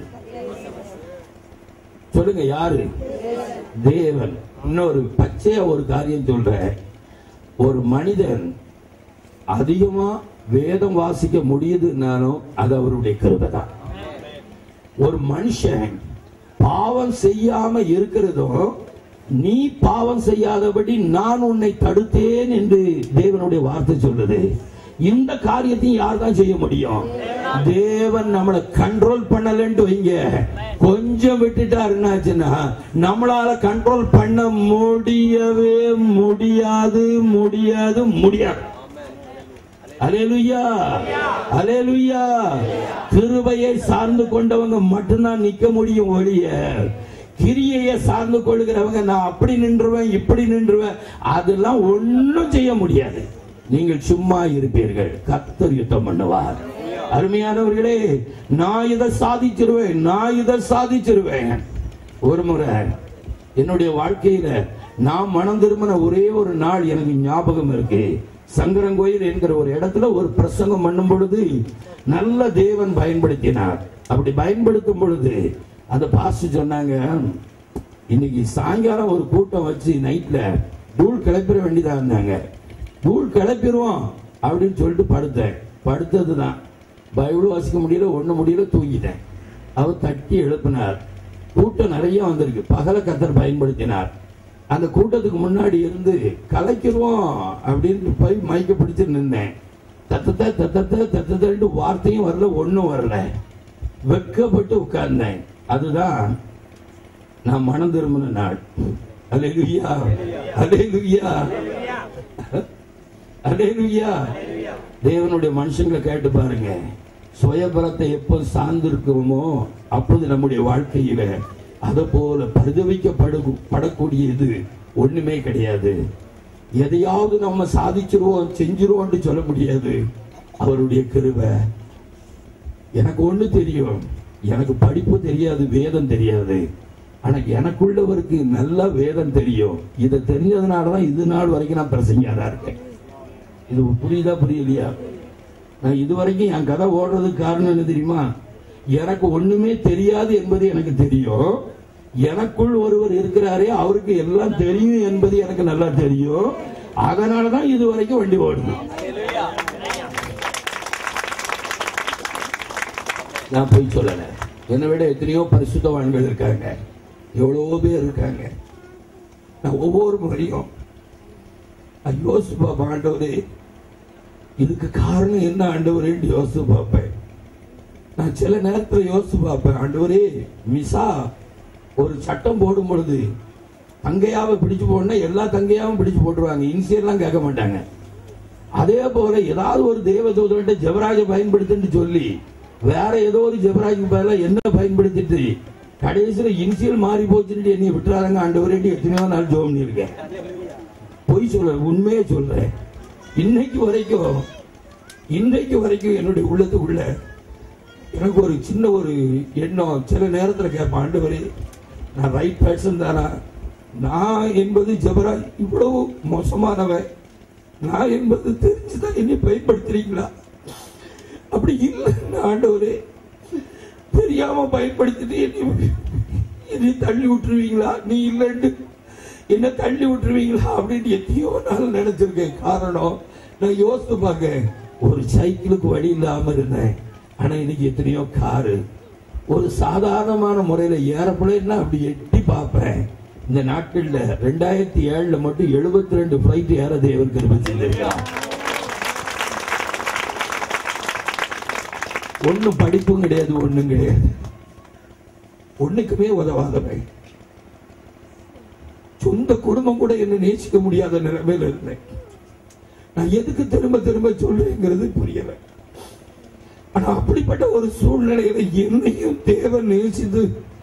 சொல்லுங்க யாரு தேவன் இன்னொரு பச்சையா ஒரு காரியம் சொல்றேன் ஒரு மனிதன் அதிகமா வேதம் வாசிக்க முடியுதுன்னாலும் அது அவருடைய கிருபை தான் ஒரு மனுஷன் பாவம் செய்யாம இருக்கிறதும் நீ பாவம் செய்யாதபடி நான் உன்னை தடுத்தேன் என்று தேவனுடைய வார்த்தை சொல்லுது இந்த காரியத்தையும் யார் தான் செய்ய முடியும் தேவன் நம்மளை கண்ட்ரோல் பண்ணலன்ட்டு வைங்க கொஞ்சம் விட்டுட்டாருன்னாச்சுன்னா நம்மளால கண்ட்ரோல் பண்ண முடியவே முடியாது முடியாது முடியாது அலேலுயா அலேலுயா கிருபையை சார்ந்து கொண்டவங்க மட்டும்தான் நிக்க முடியும் ஒழிய கிரியையை சார்ந்து கொள்கிறவங்க நான் அப்படி நின்றுவேன் இப்படி நின்றுவேன் அதெல்லாம் ஒண்ணும் செய்ய முடியாது நீங்கள் சும்மா இருப்பீர்கள் கர்த்தர் யுத்தம் பண்ணுவார் அருமையானவர்களே நான் இதை சாதிச்சிருவேன் நான் இதை சாதிச்சிருவேன் ஒரு முறை என்னுடைய வாழ்க்கையில நான் மனம் திரும்பின ஒரே ஒரு நாள் எனக்கு ஞாபகம் இருக்கு சங்கரங்கோயில் என்கிற ஒரு இடத்துல ஒரு பிரசங்கம் பண்ணும் பொழுது நல்ல தேவன் பயன்படுத்தினார் அப்படி பயன்படுத்தும் பொழுது அந்த பாஸ்டர் சொன்னாங்க இன்னைக்கு சாயங்காலம் ஒரு கூட்டம் வச்சு நைட்ல தூள் கிளப்பிட வேண்டியதா இருந்தாங்க தூள் கிளப்பிடுவோம் அப்படின்னு சொல்லிட்டு படுத்தேன் படுத்ததுதான் பைபிள் வாசிக்க முடியல ஒண்ணு முடியல தூங்கிட்டேன் அவர் தட்டி எழுப்பினார் கூட்டம் நிறைய வந்திருக்கு பகல கத்தர் பயன்படுத்தினார் அந்த கூட்டத்துக்கு முன்னாடி இருந்து கலைக்கிறோம் அப்படின்னு போய் மைக்க பிடிச்சு நின்னேன் தத்தத்த தத்தத்த தத்தத்தட்டு வார்த்தையும் வரல ஒண்ணும் வரல வெக்கப்பட்டு உட்கார்ந்தேன் அதுதான் நான் மனம் திரும்பின நாள் அலேலுயா அலேலுயா அலேலுயா தேவனுடைய மனுஷங்களை கேட்டு பாருங்க சுயபலத்தை எப்போ சார்ந்து இருக்கிறோமோ அப்போது நம்முடைய வாழ்க்கையில அதை போல பரிதவிக்கப்படு படக்கூடியது ஒண்ணுமே கிடையாது எதையாவது நம்ம சாதிச்சிருவோம் செஞ்சிருவோம்னு சொல்ல முடியாது அவருடைய கிருபை எனக்கு ஒண்ணு தெரியும் எனக்கு படிப்பு தெரியாது வேதம் தெரியாது ஆனா எனக்குள்ளவருக்கு நல்ல வேதம் தெரியும் இதை தெரிஞ்சதுனாலதான் இது நாள் வரைக்கும் நான் பிரசங்காரா இருக்கேன் இது புரியுதா புரியலையா நான் இதுவரைக்கும் என் கதை ஓடுறதுக்கு காரணம் என்ன தெரியுமா எனக்கு ஒண்ணுமே தெரியாது என்பது எனக்கு தெரியும் எனக்குள் ஒருவர் இருக்கிறாரே அவருக்கு எல்லாம் தெரியும் என்பது எனக்கு நல்லா தெரியும் அதனாலதான் இது வரைக்கும் வண்டி ஓடுது நான் போய் சொல்லல என்னை விட எத்தனையோ பரிசுத்தவான்கள் இருக்காங்க எவ்வளவோ பேர் இருக்காங்க நான் ஒவ்வொரு முறையும் நான் யோசிச்சு பார்ப்பேன் ஆண்டவரே இதுக்கு காரணம் என்ன ஆண்டவரேன்னு யோசிச்சு பார்ப்பேன் நான் சில நேரத்துல யோசிச்சு பார்ப்பேன் ஆண்டவரே மிசா ஒரு சட்டம் போடும் பொழுது தங்கையாவை பிடிச்சு போடனா எல்லா தங்கையாவும் பிடிச்சு போட்டுருவாங்க இன்சியர்லாம் கேட்க மாட்டாங்க அதே போல ஏதாவது ஒரு தேவதூதர்கிட்ட ஜெபராஜ பயன்படுத்துன்னு சொல்லி வேற ஏதோ ஒரு ஜெபராஜுக்கு பதிலா என்ன பயன்படுத்திட்டு கடைசியில இன்சியல் மாறி போச்சுன்னு என்னை விட்டுறாங்க ஆண்டவரேட்டி எத்தனையோ நாள் ஜோம் இருக்கேன் பொய் சொல்ல உண்மையே சொல்றேன் இன்னைக்கு வரைக்கும் இன்றைக்கு வரைக்கும் என்னுடைய உள்ளத்துக்குள்ள எனக்கு ஒரு சின்ன ஒரு எண்ணம் சில நேரத்துல கேட்பேன் ஆண்டவரே நான் ரைட் பர்சன் தானா நான் என்பது ஜபரா இவ்வளவு மோசமானவன் நான் என்பது தெரிஞ்சுதான் என்னை பயன்படுத்துறீங்களா அப்படி இல்லை ஆண்டவரே தெரியாம பயன்படுத்திட்டு என்னை என்னை தள்ளி விட்டுருவீங்களா நீ இல்லைன்னு என்ன தள்ளி விட்டுருவீங்களா அப்படின்னு எத்தனையோ நாள் நினைச்சிருக்கேன் காரணம் நான் யோசித்து பார்க்க ஒரு சைக்கிளுக்கு வழி இல்லாம இருந்தேன் ஆனா இன்னைக்கு எத்தனையோ காரு ஒரு சாதாரணமான முறையில ஏறப்படனா அப்படி எட்டி பார்ப்பேன் இந்த நாட்கள்ல ரெண்டாயிரத்தி ஏழுல மட்டும் 72 ரெண்டு பிளைட் ஏற தேவன் கிருபை செஞ்சிருக்கான் ஒண்ணும் படிப்பும் கிடையாது ஒண்ணும் கிடையாது ஒண்ணுக்குமே உதவாதவன் சொந்த குடும்பம் கூட என்ன நேசிக்க முடியாத நிலைமையில இருந்தேன் நான் எதுக்கு திரும்ப திரும்ப சொல்றேங்கிறது புரியல ஆனா அப்படிப்பட்ட ஒரு சூழ்நிலையில என்னையும் தேவன் நேசித்து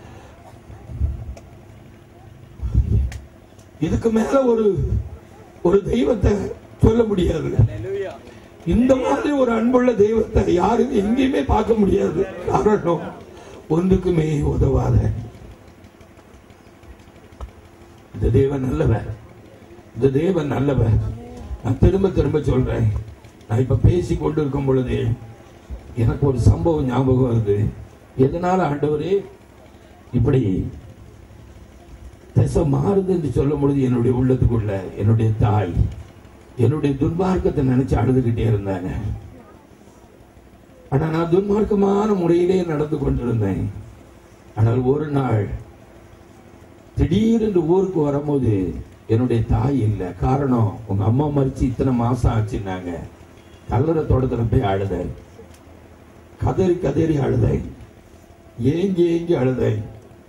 இதுக்கு மேல ஒரு ஒரு தெய்வத்தை சொல்ல முடியாது இந்த மாதிரி ஒரு அன்புள்ள தெய்வத்தை யாரும் எங்கேயுமே பார்க்க முடியாது காரணம் ஒன்றுக்குமே உதவாத இந்த தேவன் நல்லவர் இந்த தேவன் நல்லவர் நான் திரும்ப திரும்ப சொல்றேன் நான் இப்ப பேசி கொண்டிருக்கும் பொழுது எனக்கு ஒரு சம்பவம் ஞாபகம் வருது எதனால ஆண்டவரே இப்படி திசை மாறுது என்று சொல்லும் பொழுது என்னுடைய உள்ளத்துக்குள்ள என்னுடைய தாய் என்னுடைய துன்மார்க்கத்தை நினைச்சு அழுதுகிட்டே இருந்தாங்க ஆனா நான் துன்மார்க்கமான முறையிலே நடந்து கொண்டிருந்தேன் ஆனால் ஒரு நாள் திடீரென்று ஊருக்கு வரும்போது என்னுடைய தாய் இல்லை காரணம் உங்க அம்மா மறிச்சு இத்தனை மாசம் ஆச்சுன்னாங்க கல்லறை தோட்டத்துல போய் அழுதேன் கதறி கதறி அழுதேன் ஏங்கி ஏங்கி அழுதேன்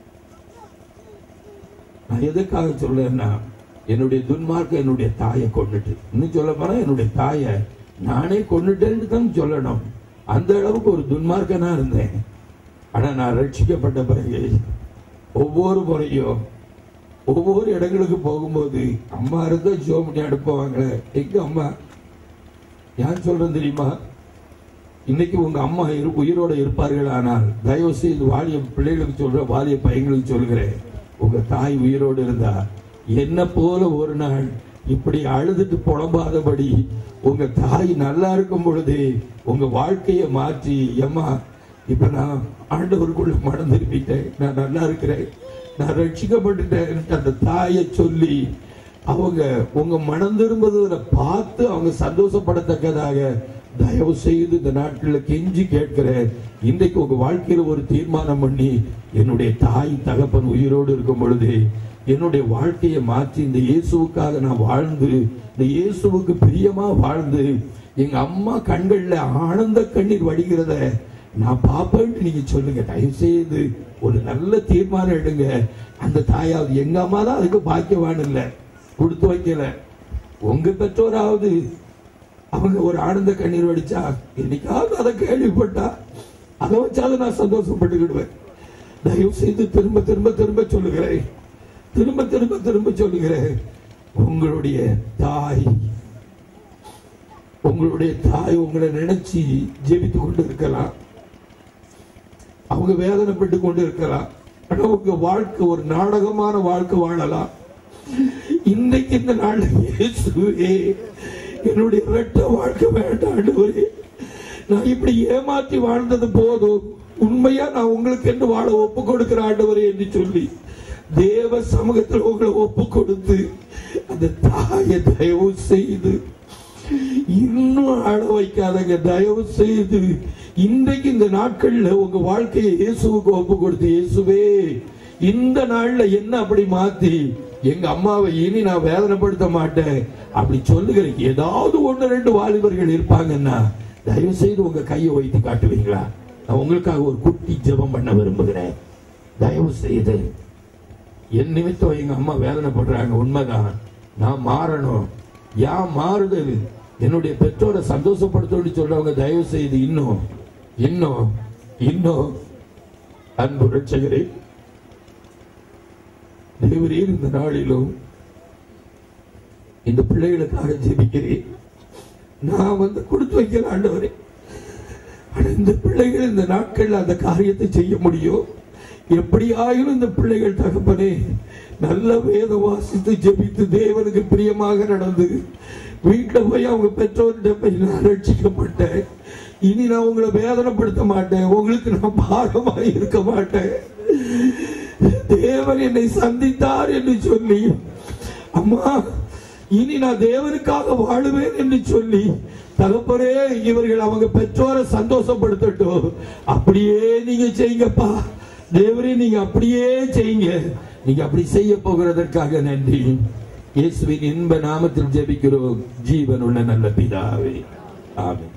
நான் எதுக்காக சொல்றேன்னா என்னுடைய துன்மார்க்கம் என்னுடைய தாயை கொண்டுட்டு இன்னும் சொல்ல போனா என்னுடைய தாயை நானே கொண்டுட்டேன்னு தான் சொல்லணும் அந்த அளவுக்கு ஒரு துன்மார்க்கனா இருந்தேன் ஆனா நான் ரட்சிக்கப்பட்ட பிறகு ஒவ்வொரு முறையும் ஒவ்வொரு இடங்களுக்கு போகும்போது அம்மா இருந்தா ஜோ பண்ணி அனுப்புவாங்க எங்க அம்மா யார் சொல்றேன் தெரியுமா இன்னைக்கு உங்க அம்மா இரு- உயிரோட இருப்பார்கள் ஆனால் தயவு செய்து வாலிய பிள்ளைகளுக்கு சொல்ற வாலிய பையங்களுக்கு சொல்கிறேன் உங்க தாய் உயிரோடு இருந்தா என்ன போல ஒரு நாள் இப்படி அழுதுட்டு புலம்பாதபடி உங்க தாய் நல்லா இருக்கும் பொழுது உங்க வாழ்க்கையை மாற்றி எம்மா இப்ப நான் ஆண்டவருக்குள்ள மனம் திரும்பிட்டேன் நான் நல்லா இருக்கிறேன் நான் ரட்சிக்கப்பட்டுட்டேன் அந்த தாயை சொல்லி அவங்க உங்க மனம் திரும்புறதுல பார்த்து அவங்க சந்தோஷப்படத்தக்கதாக தயவு செய்து இந்த நாட்கள்ல கெஞ்சி கேட்கிறேன் இன்றைக்கு உங்க வாழ்க்கையில ஒரு தீர்மானம் பண்ணி என்னுடைய தாய் தகப்பன் உயிரோடு இருக்கும் பொழுது என்னுடைய வாழ்க்கையை மாற்றி இந்த இயேசுவுக்காக நான் வாழ்ந்து இந்த இயேசுவுக்கு பிரியமா வாழ்ந்து எங்க அம்மா கண்கள்ல ஆனந்த கண்ணீர் வடிகிறத நான் பாப்பேன்ட்டு நீங்க சொல்லுங்க தயவு செய்து ஒரு நல்ல தீர்மானம் எடுங்க அந்த தாயாவது எங்க அம்மா தான் அதுக்கு பாக்கியவான் இல்ல கொடுத்து வைக்கல உங்க பெற்றோராவது அவங்க ஒரு ஆனந்த கண்ணீர் வடிச்சா என்னைக்காவது அதை கேள்விப்பட்டா அதை வச்சாவது நான் சந்தோஷப்பட்டுக்கிடுவேன் தயவு செய்து திரும்ப திரும்ப திரும்ப சொல்லுகிறேன் திரும்ப திரும்ப திரும்ப சொல்லுகிறேன் உங்களுடைய தாய் உங்களுடைய தாய் உங்களை நினைச்சு ஜெபித்து கொண்டு இருக்கலாம் அவங்க வேதனைப்பட்டு கொண்டு இருக்கலாம் ஆனா உங்க வாழ்க்கை ஒரு நாடகமான வாழ்க்கை வாழலாம் இன்னைக்கு இந்த நாள்ல இயேசுவே என்னுடைய இரட்ட வாழ்க்கை வேண்டாம் ஆண்டவரே நான் இப்படி ஏமாத்தி வாழ்ந்தது போதும் உண்மையா நான் உங்களுக்கு என்று வாழ ஒப்பு கொடுக்கிற ஆண்டவரே என்று சொல்லி தேவ சமூகத்தில் உங்களை ஒப்பு கொடுத்து அந்த தாயை தயவு செய்து இன்னும் அழ வைக்காதங்க தயவு செய்து இன்றைக்கு இந்த நாட்கள்ல உங்க வாழ்க்கையை இயேசுவுக்கு ஒப்பு கொடுத்து இயேசுவே இந்த நாள்ல என்ன அப்படி மாத்தி எங்க அம்மாவை இனி நான் வேதனைப்படுத்த மாட்டேன் அப்படி சொல்லுகிற ஏதாவது ஒண்ணு ரெண்டு வாலிபர்கள் இருப்பாங்கன்னா தயவு செய்து உங்க கையை வைத்து காட்டுவீங்களா நான் உங்களுக்காக ஒரு குட்டி ஜெபம் பண்ண விரும்புகிறேன் தயவு செய்து என் நிமித்தம் எங்க அம்மா வேதனைப்படுறாங்க உண்மைதான் நான் மாறணும் யான் மாறுதல் என்னுடைய பெற்றோரை சந்தோஷப்படுத்தணும்னு சொல்றவங்க தயவு செய்து இன்னும் இன்னும் இன்னும் அன்பு ரட்சகரே தேவரீர் இந்த நாளிலும் இந்த பிள்ளைகளுக்காக ஜெபிக்கிறேன் நான் வந்து கொடுத்து வைக்கிற ஆண்டவரே ஆனா இந்த பிள்ளைகள் இந்த நாட்கள்ல அந்த காரியத்தை செய்ய முடியும் எப்படியாயிலும் இந்த பிள்ளைகள் தகப்பனே நல்ல வேதம் வாசித்து ஜெபித்து தேவனுக்கு பிரியமாக நடந்து வீட்டுல போய் அவங்க பெற்றோர்கிட்ட போய் நான் ரட்சிக்கப்பட்டேன் இனி நான் உங்களை வேதனைப்படுத்த மாட்டேன் உங்களுக்கு நான் பாரமாக இருக்க மாட்டேன் தேவன் என்னை சந்தித்தார் என்று சொல்லி அம்மா இனி நான் தேவனுக்காக வாழுவேன் என்று சொல்லி தகப்பனே இவர்கள் அவங்க பெற்றோரை சந்தோஷப்படுத்தட்டும் அப்படியே நீங்க செய்யுங்கப்பா தேவரே நீங்க அப்படியே செய்யுங்க நீங்க அப்படி செய்ய போகிறதற்காக நன்றி இயேசுவின் இன்ப நாமத்தில் ஜெபிக்கிறோம் ஜீவன் உள்ள நல்ல பிதாவே ஆமென்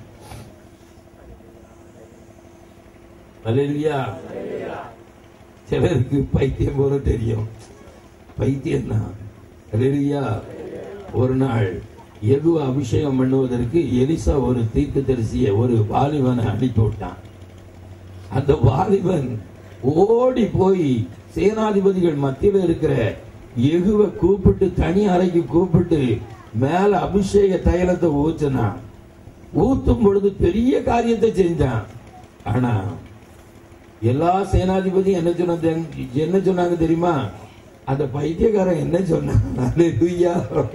அல்லேலூயா சிலருக்கு பைத்தியம் போல தெரியும் பைத்தியம் தான் அல்லேலூயா ஒரு நாள் எகு அபிஷேகம் பண்ணுவதற்கு எலிசா ஒரு தீர்க்கதரிசிய ஒரு வாலிபனை அனுப்பி விட்டான் அந்த வாலிபன் ஓடி போய் சேனாதிபதிகள் மத்தியில் இருக்கிற எகுவை கூப்பிட்டு தனி அறைக்கு கூப்பிட்டு மேல அபிஷேக தைலத்தை ஊற்றினான் ஊத்தும் பொழுது பெரிய காரியத்தை செஞ்சான் ஆனா எல்லா சேனாதிபதியும் என்ன சொன்னாங்க என்ன சொன்னாங்க தெரியுமா அந்த பைத்தியக்காரன் என்ன சொன்னான் அல்லேலூயா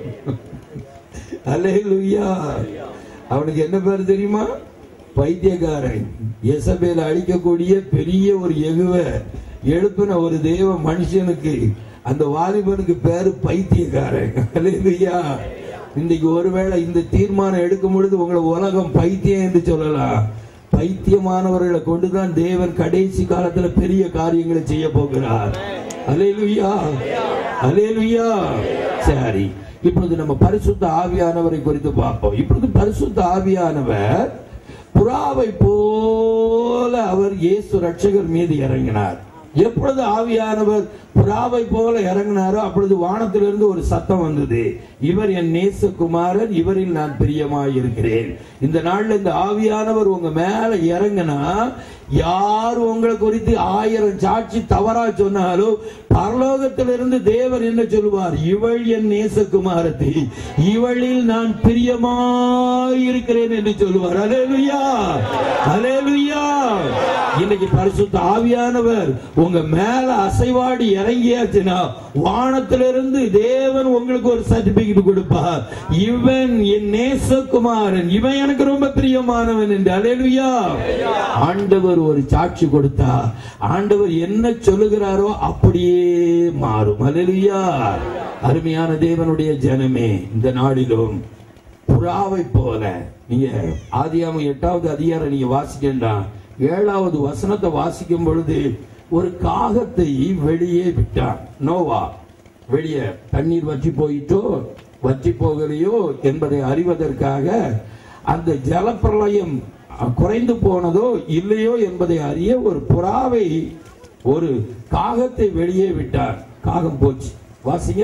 அல்லேலூயா அவனுக்கு என்ன பேர் தெரியுமா பைத்தியக்காரன் எசபேல அழிக்கக்கூடிய பெரிய ஒரு எகுவ எழுப்பின ஒரு தேவ மனுஷனுக்கு அந்த வாலிபனுக்கு பேரு பைத்தியக்காரன் அல்லேலூயா இன்னைக்கு ஒருவேளை இந்த தீர்மானம் எடுக்கும் பொழுது உங்களை உலகம் பைத்தியம் என்று சொல்லலாம் பைத்தியமானவர்களை கொண்டுதான் தேவன் கடைசி காலத்துல பெரிய காரியங்களை செய்ய போகிறார் அலேலுயா அலேலுயா சரி இப்பொழுது நம்ம பரிசுத்த ஆவியானவரை குறித்து பார்ப்போம் இப்பொழுது பரிசுத்த ஆவியானவர் புறாவை போல அவர் இயேசு ரட்சகர் மீது இறங்கினார் எப்பொழுது ஆவியானவர் புறாவை போல இறங்கினாரோ அப்பொழுது வானத்திலிருந்து ஒரு சத்தம் வந்தது இவர் என் நேசகுமாரன் இவரில் நான் பிரியமாய் இருக்கிறேன் இந்த நாள்ல இந்த ஆவியானவர் உங்க மேல இறங்கினா யார் உங்களை குறித்து ஆயிரம் சாட்சி தவறா சொன்னாலும் பரலோகத்திலிருந்து தேவர் என்ன சொல்லுவார் இவள் என் நேசகுமாரத்தி இவளில் நான் பிரியமாய் இருக்கிறேன் என்று சொல்லுவார் அலேலுயா அலேலுயா இன்னைக்கு பரிசுத்த ஆவியானவர் உங்க மேல அசைவாடி இறங்கியாச்சுன்னா வானத்திலிருந்து தேவன் உங்களுக்கு ஒரு சர்டிபிகேட் கொடுப்பார் இவன் என் நேசகுமாரன் இவன் எனக்கு ரொம்ப பிரியமானவன் என்று அலேலுயா ஆண்டவர் ஒரு சாட்சி கொடுத்தா ஆண்டவர் என்ன சொல்லுகிறாரோ அப்படியே மாறும் அலேலுயா அருமையான தேவனுடைய ஜனமே இந்த நாளிலும் புறாவை போல நீங்க ஆதியாம எட்டாவது அதிகாரம் நீங்க வாசிக்கண்டா ஏழாவது வசனத்தை வாசிக்கும் பொழுது ஒரு காகத்தை வெளியே விட்டான் நோவா வெளியே தண்ணீர் வற்றி போயிட்டோ வற்றி போகலையோ என்பதை அறிவதற்காக அந்த ஜலப்பிரளயம் குறைந்து போனதோ இல்லையோ என்பதை அறிய ஒரு புறாவை ஒரு காகத்தை வெளியே விட்டார் காகம் போச்சு வாசிங்க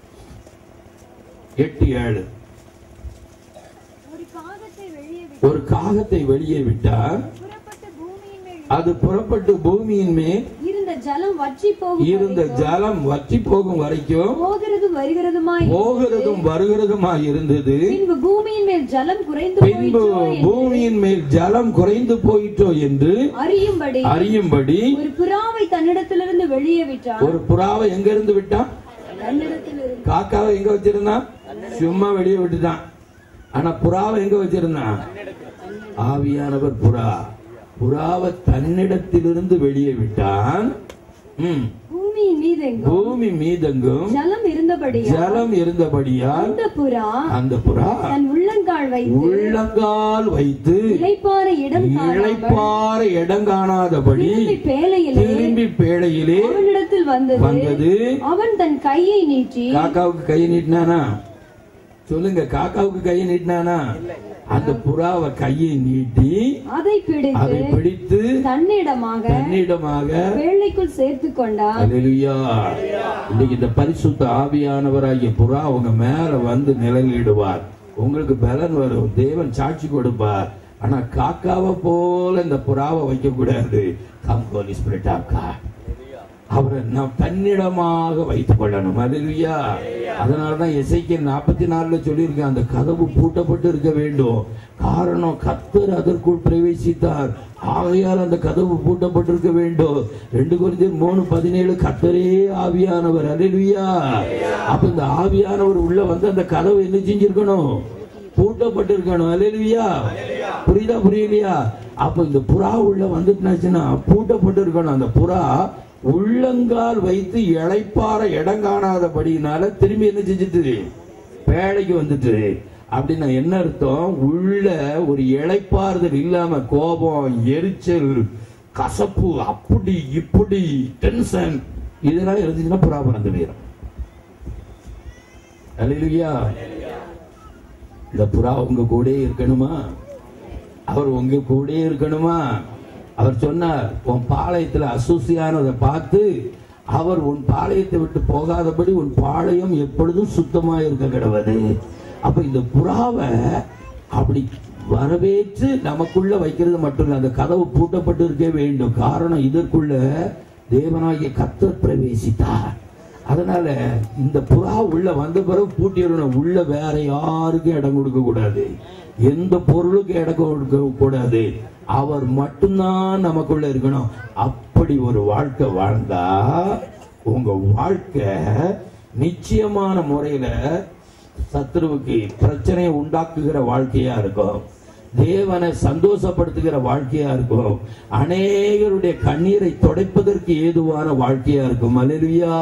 எட்டு ஏழு ஒரு காகத்தை வெளியே விட்டு ஒரு காகத்தை வெளியே விட்டார் புறப்பட்டு பூமியின் மேல் அது புறப்பட்டு பூமியின் மேல் இருந்த ஜலம் வற்றி போகும் இருந்த வரைக்கும் ஜலம் வற்றி போகும் வரைக்கும் போகிறதும் வருகிறதுமாய் போகிறதும் வருகிறதுமா இருந்தது பின்பு பூமியின் மேல் ஜலம் குறைந்து பின்பு போயிற்றோ என்று பூமியின் மேல் ஜலம் குறைந்து போயிட்டோ என்று அறியும்படி அறியும்படி ஒரு புறாவை தன்னிடத்திலிருந்து வெளியே விட்டான் ஒரு புறாவை எங்க இருந்து விட்டான் தன்னிடத்திலிருந்து காக்காவை எங்க வச்சிருந்தான் சும்மா வெளியே விட்டுட்டான் ஆனா புறாவை எங்க வச்சிருந்தான் ஆவியானவர் புறா புறாவை தன்னிடத்திலிருந்து வெளியே விட்டான் ம். பூமியின் மீதெங்கும் பூமி மீதெங்கும் ஜலம் இருந்தபடியா ஜலம் இருந்தபடியால் அந்த புறா அந்த புறா தன் உள்ளங்கால் வைத்து உள்ளங்கால் வைத்து இளைப்பாற இடம் காணாமல் இழைப்பார இடம் காணாதபடி திரும்பி பேழையிலே திரும்பி பேழையிலே அவனிடத்தில் வந்தது வந்தது அவன் தன் கையை நீட்டி காக்காவுக்கு கை நீட்டினானா சொல்லுங்க காக்காவுக்கு கையை நீட்டினானா அந்த புறாவை கையை நீட்டி அதை பிடித்து அதை பிடித்து தன்னிடமாக தன்னிடமாக வேள்ளைக்குள் சேர்த்து கொண்டான் அல்லேலூயா இன்னைக்கு இந்த பரிசுத்த ஆவியானவராகிய புறா உங்க மேல வந்து நிழலிடுவார் உங்களுக்கு பலன் வரும் தேவன் சாட்சி கொடுப்பார் ஆனா காக்காவை போல இந்த புறாவை வைக்க கூடாது come holy spirit of God அவரை நாம் தன்னிடமாக வைத்துக் கொள்ளணும் அல்லேலூயா அதனாலதான் எசைக்கு நாற்பத்தி நாலுல சொல்லியிருக்கேன் அந்த கதவு பூட்டப்பட்டு இருக்க வேண்டும் காரணம் கத்தர் அதற்குள் பிரவேசித்தார் ஆகையால் அந்த கதவு பூட்டப்பட்டிருக்க வேண்டும் ரெண்டு குறைந்தர் மூணு பதினேழு கத்தரே ஆவியானவர் அல்லேலூயா அப்ப இந்த ஆவியானவர் உள்ள வந்து அந்த கதவு என்ன செஞ்சிருக்கணும் பூட்டப்பட்டிருக்கணும் அல்லேலூயா புரியுதா புரியலையா அப்ப இந்த புறா உள்ள வந்துட்டுனாச்சுன்னா பூட்டப்பட்டு இருக்கணும் அந்த புறா உள்ளங்கால் வைத்து இளைப்பாற இடம் காணாதபடினால திரும்பி என்ன செஞ்சுட்டு பேழைக்கு வந்துட்டு அப்படின்னா என்ன அர்த்தம் உள்ள ஒரு இளைப்பாறுதல் இல்லாம கோபம் எரிச்சல் கசப்பு அப்படி இப்படி டென்ஷன் இதெல்லாம் இருந்துச்சுன்னா புறா பறந்து போயிடும் அல்லேலூயா இந்த புறா உங்க கூட இருக்கணுமா அவர் உங்க கூட இருக்கணுமா அவர் சொன்னார் உன் பாளையத்துல அசூசியானதை பார்த்து அவர் உன் பாளையத்தை விட்டு போகாதபடி உன் பாளையம் எப்பொழுதும் சுத்தமா இருக்க கிடவது அப்ப இந்த புறாவை அப்படி வரவேற்று நமக்குள்ள வைக்கிறது மட்டும் இல்ல அந்த கதவு பூட்டப்பட்டு இருக்க வேண்டும் காரணம் இதற்குள்ள தேவனாகிய கத்தர் பிரவேசித்தார் அதனால இந்த புறா உள்ள வந்த பிறகு பூட்டிடணும் உள்ள வேற யாருக்கும் இடம் கொடுக்க கூடாது எந்த பொருளுக்கு இடம் கொடுக்க கூடாது அவர் மட்டும்தான் நமக்குள்ள இருக்கணும் அப்படி ஒரு வாழ்க்கை வாழ்ந்தா உங்க வாழ்க்கை நிச்சயமான முறையில சத்துருவுக்கு பிரச்சனையை உண்டாக்குகிற வாழ்க்கையா இருக்கும் தேவனை சந்தோஷப்படுத்துகிற வாழ்க்கையா இருக்கும் அநேகருடைய கண்ணீரை துடைப்பதற்கு ஏதுவான வாழ்க்கையா இருக்கும் அலேலுயா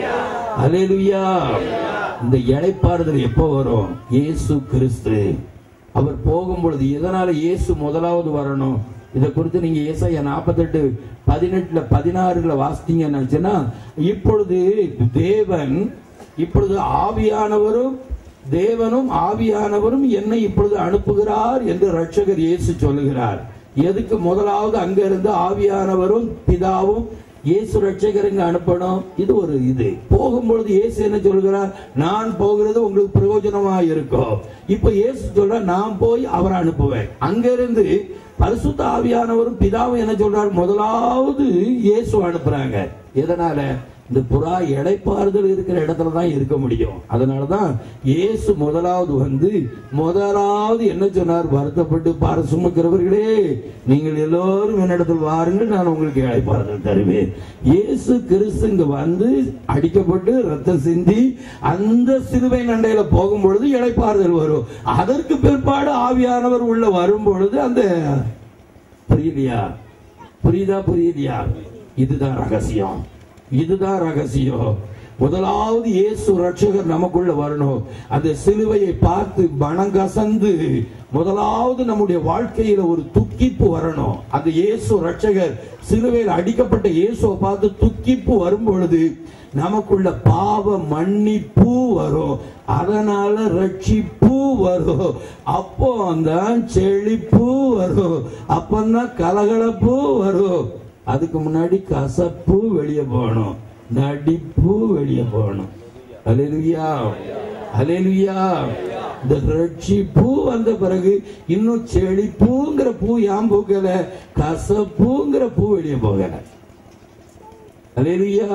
அலேலுயா இந்த இடைப்பாறுதல் எப்போ வரும் இயேசு கிறிஸ்து அவர் போகும் பொழுது எதனால இயேசு முதலாவது வரணும் இதை குறித்து நீங்க ஏசாயா நாற்பத்தெட்டு பதினெட்டுல பதினாறுல வாசித்தீங்கன்னா இப்பொழுது தேவன் இப்பொழுது ஆவியானவரும் தேவனும் ஆவியானவரும் என்னை இப்பொழுது அனுப்புகிறார் என்று ரட்சகர் இயேசு சொல்லுகிறார் எதுக்கு முதலாவது அங்க இருந்து ஆவியானவரும் பிதாவும் இயேசு ரட்சகர் இங்க அனுப்பணும் இது ஒரு இது போகும்பொழுது இயேசு என்ன சொல்கிறார் நான் போகிறது உங்களுக்கு பிரயோஜனமா இருக்கும் இப்ப இயேசு சொல்ற நான் போய் அவரை அனுப்புவேன் அங்க இருந்து பரிசுத்த ஆவியானவரும் பிதாவும் என்ன சொல்றார் முதலாவது இயேசு அனுப்புறாங்க எதனால இந்த புறா எடைப்பாறுதல் இருக்கிற இடத்துல தான் இருக்க முடியும் அதனாலதான் இயேசு முதலாவது வந்து முதலாவது என்ன சொன்னார் வருத்தப்பட்டு பார சுமக்கிறவர்களே நீங்கள் எல்லோரும் என்னிடத்தில் வாருங்கள் நான் உங்களுக்கு இழைப்பாறுதல் தருவேன் இயேசு கிறிஸ்து இங்க வந்து அடிக்கப்பட்டு ரத்தம் சிந்தி அந்த சிலுவை நண்டையில போகும் பொழுது இழைப்பாறுதல் வரும் அதற்கு பிற்பாடு ஆவியானவர் உள்ள வரும் பொழுது அந்த புரியலையா புரியுதா புரியலையா இதுதான் ரகசியம் இதுதான் ரகசியம் முதலாவது இயேசு ரட்சகர் நமக்குள்ள வரணும் அந்த சிலுவையை பார்த்து மனம் கசந்து முதலாவது நம்முடைய வாழ்க்கையில ஒரு துக்கிப்பு வரணும் அந்த இயேசு ரட்சகர் சிலுவையில் அடிக்கப்பட்ட இயேசுவை பார்த்து துக்கிப்பு வரும் பொழுது நமக்குள்ள பாவ மன்னிப்பு வரும் அதனால ரட்சிப்பு வரும் அப்போ அந்த செழிப்பு வரும் அப்பந்தான் கலகலப்பு வரும் அதுக்கு முன்னாடி கசப்பு வெளியே போகணும் நடிப்பு வெளியே போகணும் அலையிலுயா அலையிலுயா இந்த ரட்சிப்பு வந்த பிறகு இன்னும் செழிப்புங்கிற பூ ஏன் பூக்கல கசப்புங்கிற பூ வெளியே போகல அலையிலுயா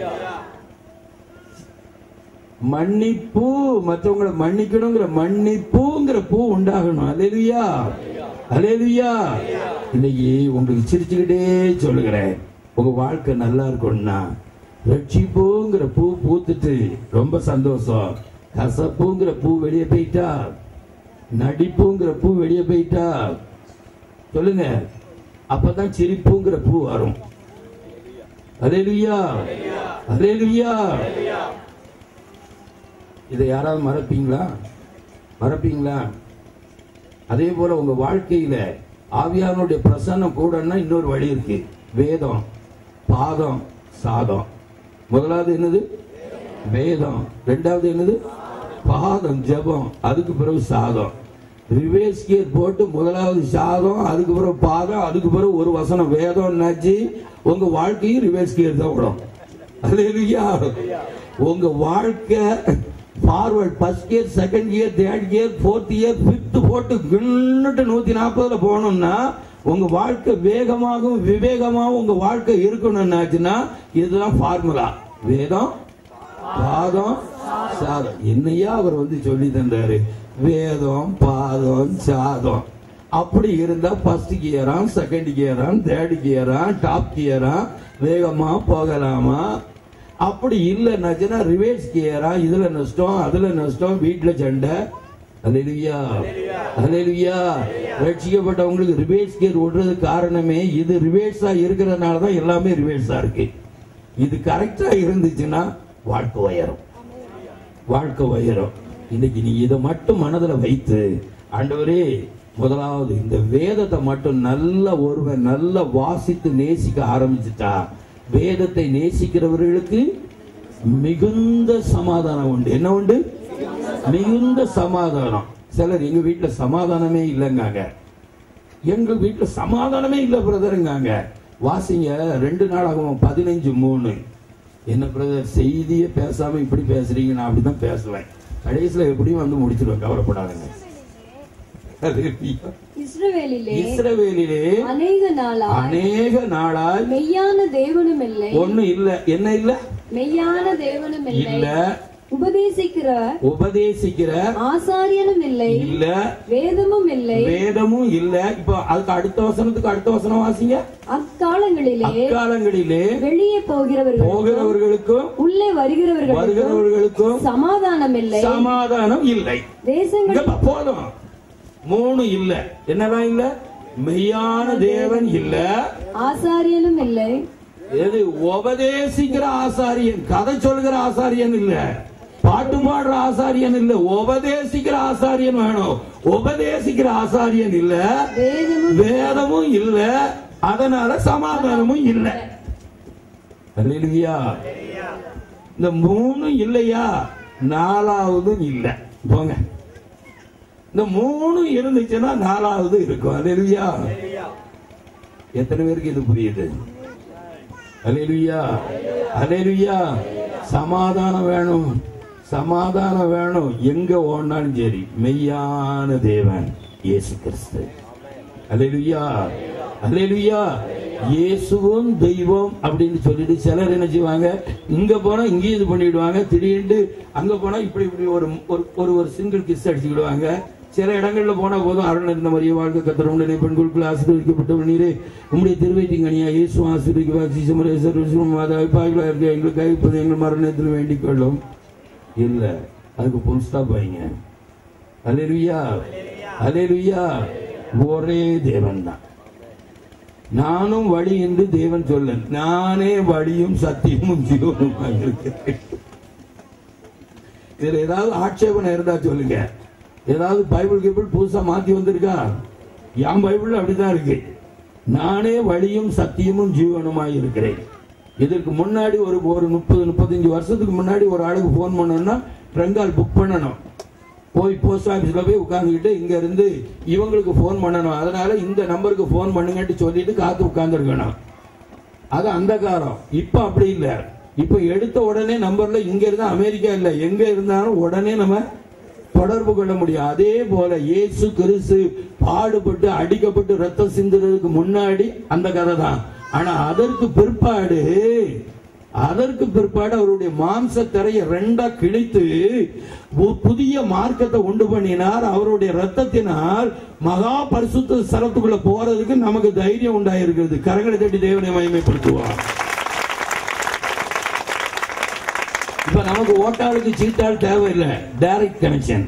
மன்னிப்பு மற்றவங்களை மன்னிக்கணுங்கிற மன்னிப்புங்கிற பூ உண்டாகணும் அலையிலுயா அலேலுயா இன்னைக்கு உங்களுக்கு சிரிச்சுக்கிட்டே சொல்லுகிறேன் உங்க வாழ்க்கை நல்லா இருக்கும்னா ரட்சிப்புங்கிற பூ பூத்துட்டு ரொம்ப சந்தோஷம் கசப்புங்கிற பூ வெளியே போயிட்டா நடிப்புங்கிற பூ வெளியே போயிட்டா சொல்லுங்க அப்பதான் சிரிப்புங்கிற பூ வரும் அலேலுயா அலேலுயா இதை யாராவது மறப்பீங்களா மறப்பீங்களா அதே போல உங்க வாழ்க்கையில ஆவியானுடைய பிரசன்னம் கூடன்னா இன்னொரு வழி இருக்கு வேதம் பாதம் சாதம் முதலாவது என்னது வேதம் ரெண்டாவது என்னது பாதம் ஜெபம் அதுக்கு பிறகு சாதம் ரிவேஸ் கியர் போட்டு முதலாவது சாதம் அதுக்கு பிறகு பாதம் அதுக்கு பிறகு ஒரு வசனம் வேதம் நச்சு உங்க வாழ்க்கையும் ரிவேஸ் கியர் தான் விடும் அல்லேலூயா உங்க வாழ்க்கை forward first year second year third year fourth year fifth போட்டு கிண்ணுட்டு நூத்தி நாற்பதுல போகணும்னா உங்க வாழ்க்கை வேகமாகவும் விவேகமாகவும் உங்க வாழ்க்கை இருக்கணும்னாச்சுன்னா இதுதான் ஃபார்முலா வேதம் பாதம் சாதம் என்னையா அவர் வந்து சொல்லி தந்தாரு வேதம் பாதம் சாதம் அப்படி இருந்தா ஃபர்ஸ்ட் கியரா செகண்ட் கியரா தேர்ட் கியரா டாப் கியரா வேகமா போகலாமா அப்படி இல்லைன்னாச்சுன்னா ரிவர்ஸ் கியரா இதுல நஷ்டம் அதுல நஷ்டம் வீட்டுல சண்டை அலையிலுயா அலையிலுயா ரட்சிக்கப்பட்டவங்களுக்கு ரிவர்ஸ் கியர் விடுறது காரணமே இது ரிவர்ஸா இருக்கிறதுனால தான் எல்லாமே ரிவர்ஸா இருக்கு இது கரெக்டா இருந்துச்சுன்னா வாழ்க்கை உயரும் வாழ்க்கை உயரும் இன்னைக்கு நீ இதை மட்டும் மனதுல வைத்து ஆண்டவரே முதலாவது இந்த வேதத்தை மட்டும் நல்ல ஒருவன் நல்ல வாசித்து நேசிக்க ஆரம்பிச்சுட்டா வேதத்தை நேசிக்கிறவர்களுக்கு மிகுந்த சமாதானம் உண்டு என்ன உண்டு மிகுந்த சமாதானம் சிலர் எங்க வீட்டுல சமாதானமே இல்லைங்காங்க எங்க வீட்டுல சமாதானமே இல்ல பிரதருங்காங்க வாசிங்க ரெண்டு நாளாகும் பதினஞ்சு மூணு என்ன பிரதர் செய்தியே பேசாம இப்படி பேசுறீங்க நான் அப்படிதான் பேசுவேன் கடைசியில எப்படியும் வந்து முடிச்சிருவேன் கவலைப்படாதுங்க இஸ்ரவேலிலே இஸ்ரவேலிலே அநேக நாளாய் அநேக நாளாய் மெய்யான தேவனும் இல்லை ஒண்ணு இல்ல என்ன இல்ல மெய்யான தேவனும் இல்லை இல்ல உபதேசிக்கிற உபதேசிக்கிற ஆசாரியனும் இல்லை இல்ல வேதமும் இல்லை வேதமும் இல்ல இப்ப அதுக்கு அடுத்த வசனத்துக்கு அடுத்த வசனம் வாசிங்க அக்காலங்களிலே அக்காலங்களிலே வெளியே போகிறவர்கள் போகிறவர்களுக்கும் உள்ளே வருகிறவர்களுக்கும் வருகிறவர்களுக்கும் சமாதானம் இல்லை சமாதானம் இல்லை தேசங்கள் இங்க போதும் மூணு இல்ல என்னதான் இல்ல மெய்யான தேவன் இல்ல ஆசாரியனும் இல்லை எது உபதேசிக்கிற ஆசாரியன் கதை சொல்கிற ஆசாரியன் இல்ல பாட்டு பாடுற ஆசாரியன் இல்ல உபதேசிக்கிற ஆசாரியன் வேணும் உபதேசிக்கிற ஆசாரியன் இல்ல வேதமும் வேதமும் இல்ல அதனால சமாதானமும் இல்ல அல்லேலூயா இந்த மூணு இல்லையா நாலாவதும் இல்ல போங்க இந்த மூணு இருந்துச்சுன்னா நாலாவது இருக்கும் அல்லேலூயா எத்தனை பேருக்கு இது புரியுது அல்லேலூயா அல்லேலூயா சமாதானம் வேணும் சமாதானம் வேணும் எங்க ஓடினாலும் சரி மெய்யான தேவன் இயேசு கிறிஸ்து அல்லேலூயா அல்லேலூயா இயேசுவும் தெய்வம் அப்படின்னு சொல்லிட்டு சிலர் என்ன செய்வாங்க இங்க போனா இங்கே இது பண்ணிடுவாங்க திடீர்னு அங்க போனா இப்படி இப்படி ஒரு ஒரு- ஒரு ஒரு சிங்கிள் கிஸ் அடிச்சுக்கிடுவாங்க சில இடங்கள்ல போனா போதும் அருள் இருந்த மாதிரியே வாழ்க்கை கத்திரமுடைய பெண்களுக்குள் ஆசீர்வதிக்கப்பட்ட நீரே உம்முடைய திருவைத்திங்கனியா இயேசு ஆசீர்வதிக்கு சீசமரேசர் மாதாவை பாய்களா இருக்க எங்களுக்கு கைப்பது எங்கள் மரணத்தில் வேண்டிக் கொள்ளும் இல்ல அதுக்கு புல் ஸ்டாப் வைங்க அலேலுயா அலேலுயா ஒரே தேவன் தான் நானும் வழி என்று தேவன் சொல்ல நானே வழியும் சத்தியமும் ஜீவனும் இருக்கிறேன் இதுல ஏதாவது ஆட்சேபனை இருந்தா சொல்லுங்க ஏதாவது பைபிள் கிபிள் புதுசா மாத்தி வந்திருக்கா என் பைபிள் அப்படிதான் இருக்கு நானே வழியும் சத்தியமும் ஜீவனுமாய் இருக்கிறேன் இதற்கு முன்னாடி ஒரு ஒரு முப்பது முப்பத்தஞ்சு வருஷத்துக்கு முன்னாடி ஒரு ஆளுக்கு ஃபோன் பண்ணணும்னா ட்ரங்கால் புக் பண்ணணும் போய் போஸ்ட் ஆபீஸ்ல போய் உட்கார்ந்துக்கிட்டு இங்க இருந்து இவங்களுக்கு ஃபோன் பண்ணணும் அதனால இந்த நம்பருக்கு ஃபோன் பண்ணுங்கன்னு சொல்லிட்டு காத்து உட்கார்ந்துருக்கணும் அது அந்த காலம் இப்ப அப்படி இல்ல இப்ப எடுத்த உடனே நம்பர்ல இங்க இருந்தா அமெரிக்கா இல்ல எங்க இருந்தாலும் உடனே நம்ம தொடர்பு கொள்ள முடியும் அதே போல இயேசு கிறிஸ்து பாடுபட்டு அடிக்கப்பட்டு ரத்தம் சிந்துறதுக்கு முன்னாடி அந்த கதை தான் ஆனா அதற்கு பிற்பாடு அதற்கு பிற்பாடு அவருடைய மாம்ச திரையை ரெண்டா கிழித்து பு- புதிய மார்க்கத்தை உண்டு பண்ணினார் அவருடைய ரத்தத்தினால் மகா பரிசுத்த ஸ்தலத்துக்குள்ள போறதுக்கு நமக்கு தைரியம் உண்டாயிருக்கிறது கரங்களை தட்டி தேவனை மகிமைப்படுத்துவார் இப்ப நமக்கு ஓட்டாளுக்கு சீட்டாள் தேவையில்லை டைரக்ட் கனெக்ஷன்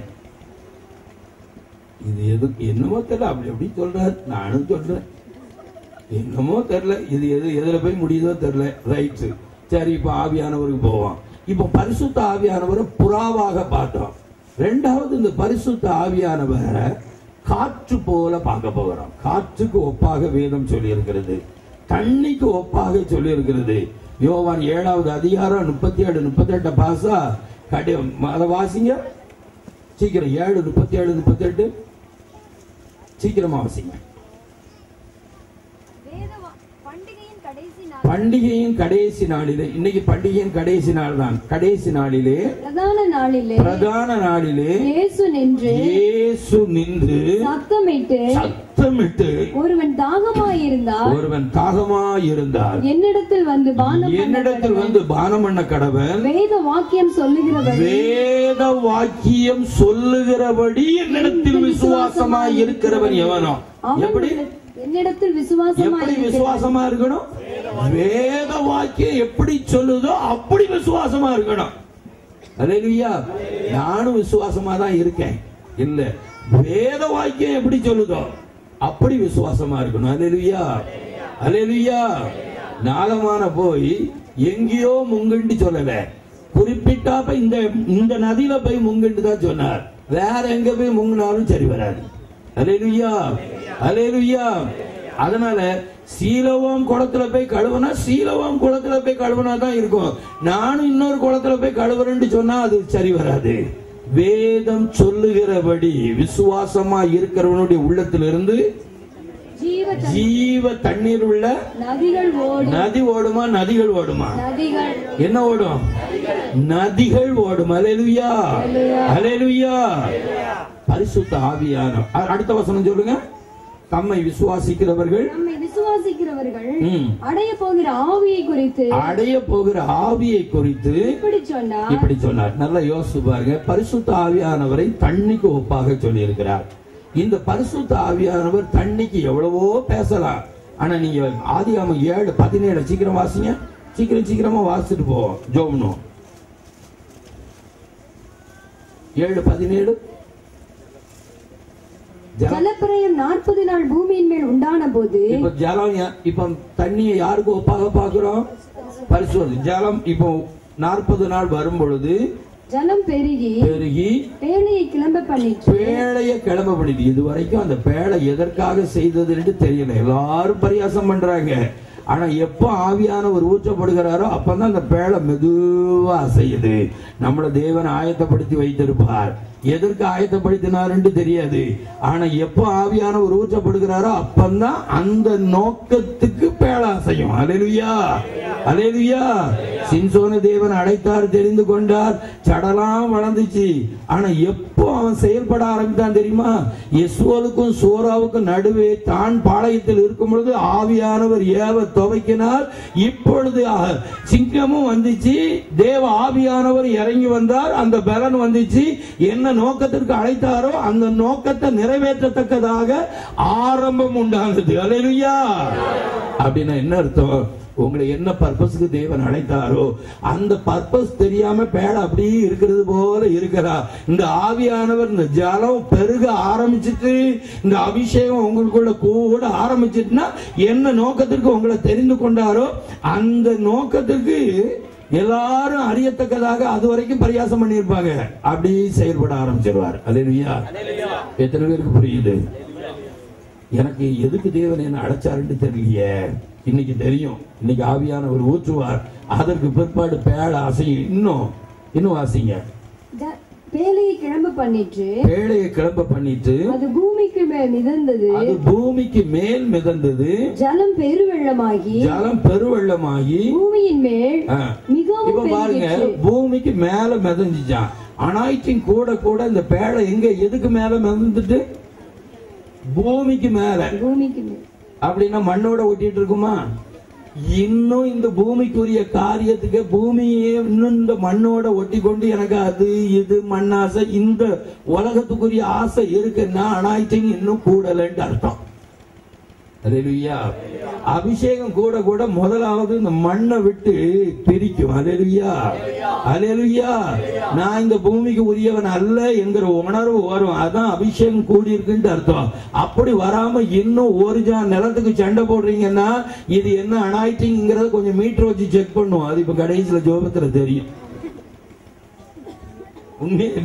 இது எது என்னமோ தெரியல அப்படி அப்படி சொல்றாரு நானும் சொல்றேன் என்னமோ தெரியல இது எது எதுல போய் முடியுதோ தெரியல ரைட் சரி இப்ப ஆவியானவருக்கு போவோம் இப்ப பரிசுத்த ஆவியானவரை புறாவாக பார்த்தோம் ரெண்டாவது இந்த பரிசுத்த ஆவியானவரை காற்று போல பார்க்க போகிறோம் காற்றுக்கு ஒப்பாக வேதம் சொல்லி இருக்கிறது தண்ணிக்கு ஒப்பாக சொல்லி இருக்கிறது யோவான் ஏழாவது அதிகாரம் முப்பத்தி ஏழு முப்பத்தி எட்டு பாசா கடி அதை வாசிங்க சீக்கிரம் ஏழு முப்பத்தி ஏழு முப்பத்தி எட்டு சீக்கிரமா வாசிங்க வேத வா- பண்டிகையின் கடைசி பண்டிகையின் கடைசி நாளிலே இன்னைக்கு பண்டிகையின் கடைசி நாள் தான் கடைசி நாளிலே பிரதான நாளிலே பிரதான நாளிலே இயேசு நின்று இயேசு நின்று சத்தமிட்டு சத்தமிட்டு ஒருவன் தாகமாயிருந்தால் ஒருவன் தாகமாயிருந்தார் என்னிடத்தில் வந்து பானம் பண்ண என்னிடத்தில் வந்து பானம் பண்ண கடவன் வேத வாக்கியம் சொல்லுகிறவன் வேத வாக்கியம் சொல்லுகிறபடி என்னிடத்தில் விசுவாசமாய் இருக்கிறவன் எவனோ எப்படி அவன் என்னிடத்தில் விசுவாசமாய் எப்படி விசுவாசமா இருக்கணும் வேத வாக்கியம் எப்படி சொல்லுதோ அப்படி விசுவாசமா இருக்கணும் அல்லேலூயா நானும் விசுவாசமா தான் இருக்கேன் இல்ல வேத வாக்கியம் எப்படி சொல்லுதோ அப்படி விசுவாசமா இருக்கணும் அல்லேலூயா அல்லேலூயா நாகமான போய் எங்கேயோ முங்குண்டு சொல்லல குறிப்பிட்டாப்ப இந்த இந்த நதியில போய் முங்குண்டு தான் சொன்னார் வேற எங்க போய் முங்கினாலும் சரி வராது அலேலுயா அலேலுயா அதனால சீலவாம் குளத்துல போய் கழுவுனா சீலவாம் குளத்துல போய் கழுவுனா தான் இருக்கும் நானும் இன்னொரு குளத்துல போய் கழுவுறேன்னு சொன்னா அது சரி வராது வேதம் சொல்லுகிறபடி விசுவாசமா இருக்கிறவனுடைய உள்ளத்திலிருந்து ஜீவ தண்ணீர் ஜீவ தண்ணீர் உள்ள நதிகள் ஓடும் நதி ஓடுமா நதிகள் ஓடுமா நதிகள் என்ன ஓடும் நதிகள் ஓடும் அலேலுயா அலேலுயா பரிசுத்த ஆவியான அ- அடுத்த வசனம் சொல்லுங்க தம்மை விசுவாசிக்கிறவர்கள் நம்மை விசுவாசிக்கிறவர்கள் ம், அடைய போகிற ஆவியை குறித்து அடைய போகிற ஆவியை குறித்து இப்படி சொன்னார் இப்படி சொன்னார் நல்லா யோசிச்சு பாருங்க பரிசுத்த ஆவியானவரை தண்ணிக்கு ஒப்பாக சொல்லியிருக்கிறார் இந்த பரிசுத்த ஆவியானவர் தண்ணிக்கு எவ்வளவோ பேசலாம் ஆனா நீங்க ஆதியாம ஏழு பதினேழு சீக்கிரம் வாசிங்க சீக்கிரம் சீக்கிரமா வாசிச்சுட்டு போவோம் ஜோம்னோம் ஏழு பதினேழு ஜல- ஜலப்பிரயம் நாற்பது நாள் பூமியின் மேல் உண்டான போது இப்ப ஜலம் யா- இப்ப தண்ணியை யாருக்கு ஒப்பாக பாக்குறோம் பரிசோதி ஜலம் இப்போ நாற்பது நாள் வரும் பொழுது ஜலம் பெருகி பெருகி பேழையை கிளம்ப பண்ணிற்று பேழைய கிளம்ப பண்ணிது இது வரைக்கும் அந்த பேழை எதற்காக செய்ததுன்னு தெரியல எல்லாரும் பரியாசம் பண்றாங்க ஆனா எப்ப ஆவியானவர் ஊற்றப்படுகிறாரோ அப்பதான் அந்த பேழை மெதுவா அசையுது நம்மள தேவன் ஆயத்தப்படுத்தி வைத்திருப்பார் எதற்கு ஆயத்தப்படுத்தினாருன்னு தெரியாது ஆனா எப்ப ஆவியானவர் ஊற்றப்படுகிறாரோ அப்பந்தான் அந்த நோக்கத்துக்கு பேழை அசையும் அலேலுயா அலேலுயா சின்சோன தேவன் அழைத்தார் தெரிந்து கொண்டார் சடலாம் வளர்ந்துச்சு ஆனா எப்போ அவன் செயல்பட ஆரம்பித்தான் தெரியுமா எஸ்வோலுக்கும் சோராவுக்கும் நடுவே தான் பாளையத்தில் இருக்கும் பொழுது ஆவியானவர் ஏவ துவைக்கினார் இப்பொழுது அஹ், சிங்கமும் வந்துச்சு தேவ ஆவியானவர் இறங்கி வந்தார் அந்த பலன் வந்துச்சு என்ன நோக்கத்திற்கு அழைத்தாரோ அந்த நோக்கத்தை நிறைவேற்றத்தக்கதாக ஆரம்பம் உண்டானது அலையா அப்படின்னா என்ன அர்த்தம் உங்களை என்ன பர்பஸ்க்கு தேவன் அழைத்தாரோ அந்த பர்பஸ் தெரியாம பேட அப்படியே இருக்கிறது போல இருக்கிறா இந்த ஆவியானவர் இந்த ஜலம் பெருக ஆரம்பிச்சிட்டு இந்த அபிஷேகம் உங்களுக்குள்ள கூட ஆரம்பிச்சிட்டுனா என்ன நோக்கத்திற்கு உங்களை தெரிந்து கொண்டாரோ அந்த நோக்கத்திற்கு எல்லாரும் அறியத்தக்கதாக அது வரைக்கும் பரியாசம் பண்ணியிருப்பாங்க அப்படி செயல்பட ஆரம்பிச்சிருவார் அலையா எத்தனை பேருக்கு புரியுது எனக்கு எதுக்கு தேவன் என்ன அடைச்சாருன்னு தெரியலையே இன்னைக்கு தெரியும் இன்னைக்கு ஆவியானவர் ஊற்றுவார் அதற்கு பிற்பாடு பேழ அசையும் இன்னும் இன்னும் வாசிங்க ஜ- பேழையை கிளம்ப பண்ணிற்று பேழையை கிளம்ப பண்ணிட்டு அது பூமிக்கு மேல் மிதந்தது அது பூமிக்கு மேல் மிதந்தது ஜலம் பெருவெள்ளமாகி ஜலம் பெருவெள்ளமாகி பூமியின் மேல் ஆ, மிகவும் இப்ப பாருங்க பெருகிற்று. பூமிக்கு மேல மிதந்துச்சான் அனாய்ச்சிங் கூட கூட இந்த பேழை எங்க எதுக்கு மேல மிதந்துட்டு பூமிக்கு மேல பூமிக்கு மேல் அப்படின்னா மண்ணோட ஒட்டிட்டு இருக்குமா இன்னும் இந்த பூமிக்குரிய காரியத்துக்கு பூமியே இன்னும் இந்த மண்ணோட ஒட்டி கொண்டு எனக்கு அது இது மண்ணாசை இந்த உலகத்துக்குரிய ஆசை இருக்குன்னா அனாய்ச்சிங் இன்னும் கூடலன்ட்டு அர்த்தம் அல்லேலூயா அபிஷேகம் கூட கூட முதலாவது இந்த மண்ணை விட்டு பிரிக்கும் அலேலுயா அலேலுயா நான் இந்த பூமிக்கு உரியவன் அல்ல என்கிற உணர்வு வரும் அதான் அபிஷேகம் கூடி இருக்குன்னு அர்த்தம் அப்படி வராம இன்னும் ஒரு ஜா நிலத்துக்கு சண்டை போடுறீங்கன்னா இது என்ன அனாய்டிங்கிறத கொஞ்சம் மீட்டர் வச்சு செக் பண்ணுவோம் அது இப்ப கடைசியில ஜோபத்துல தெரியும் உண்மையே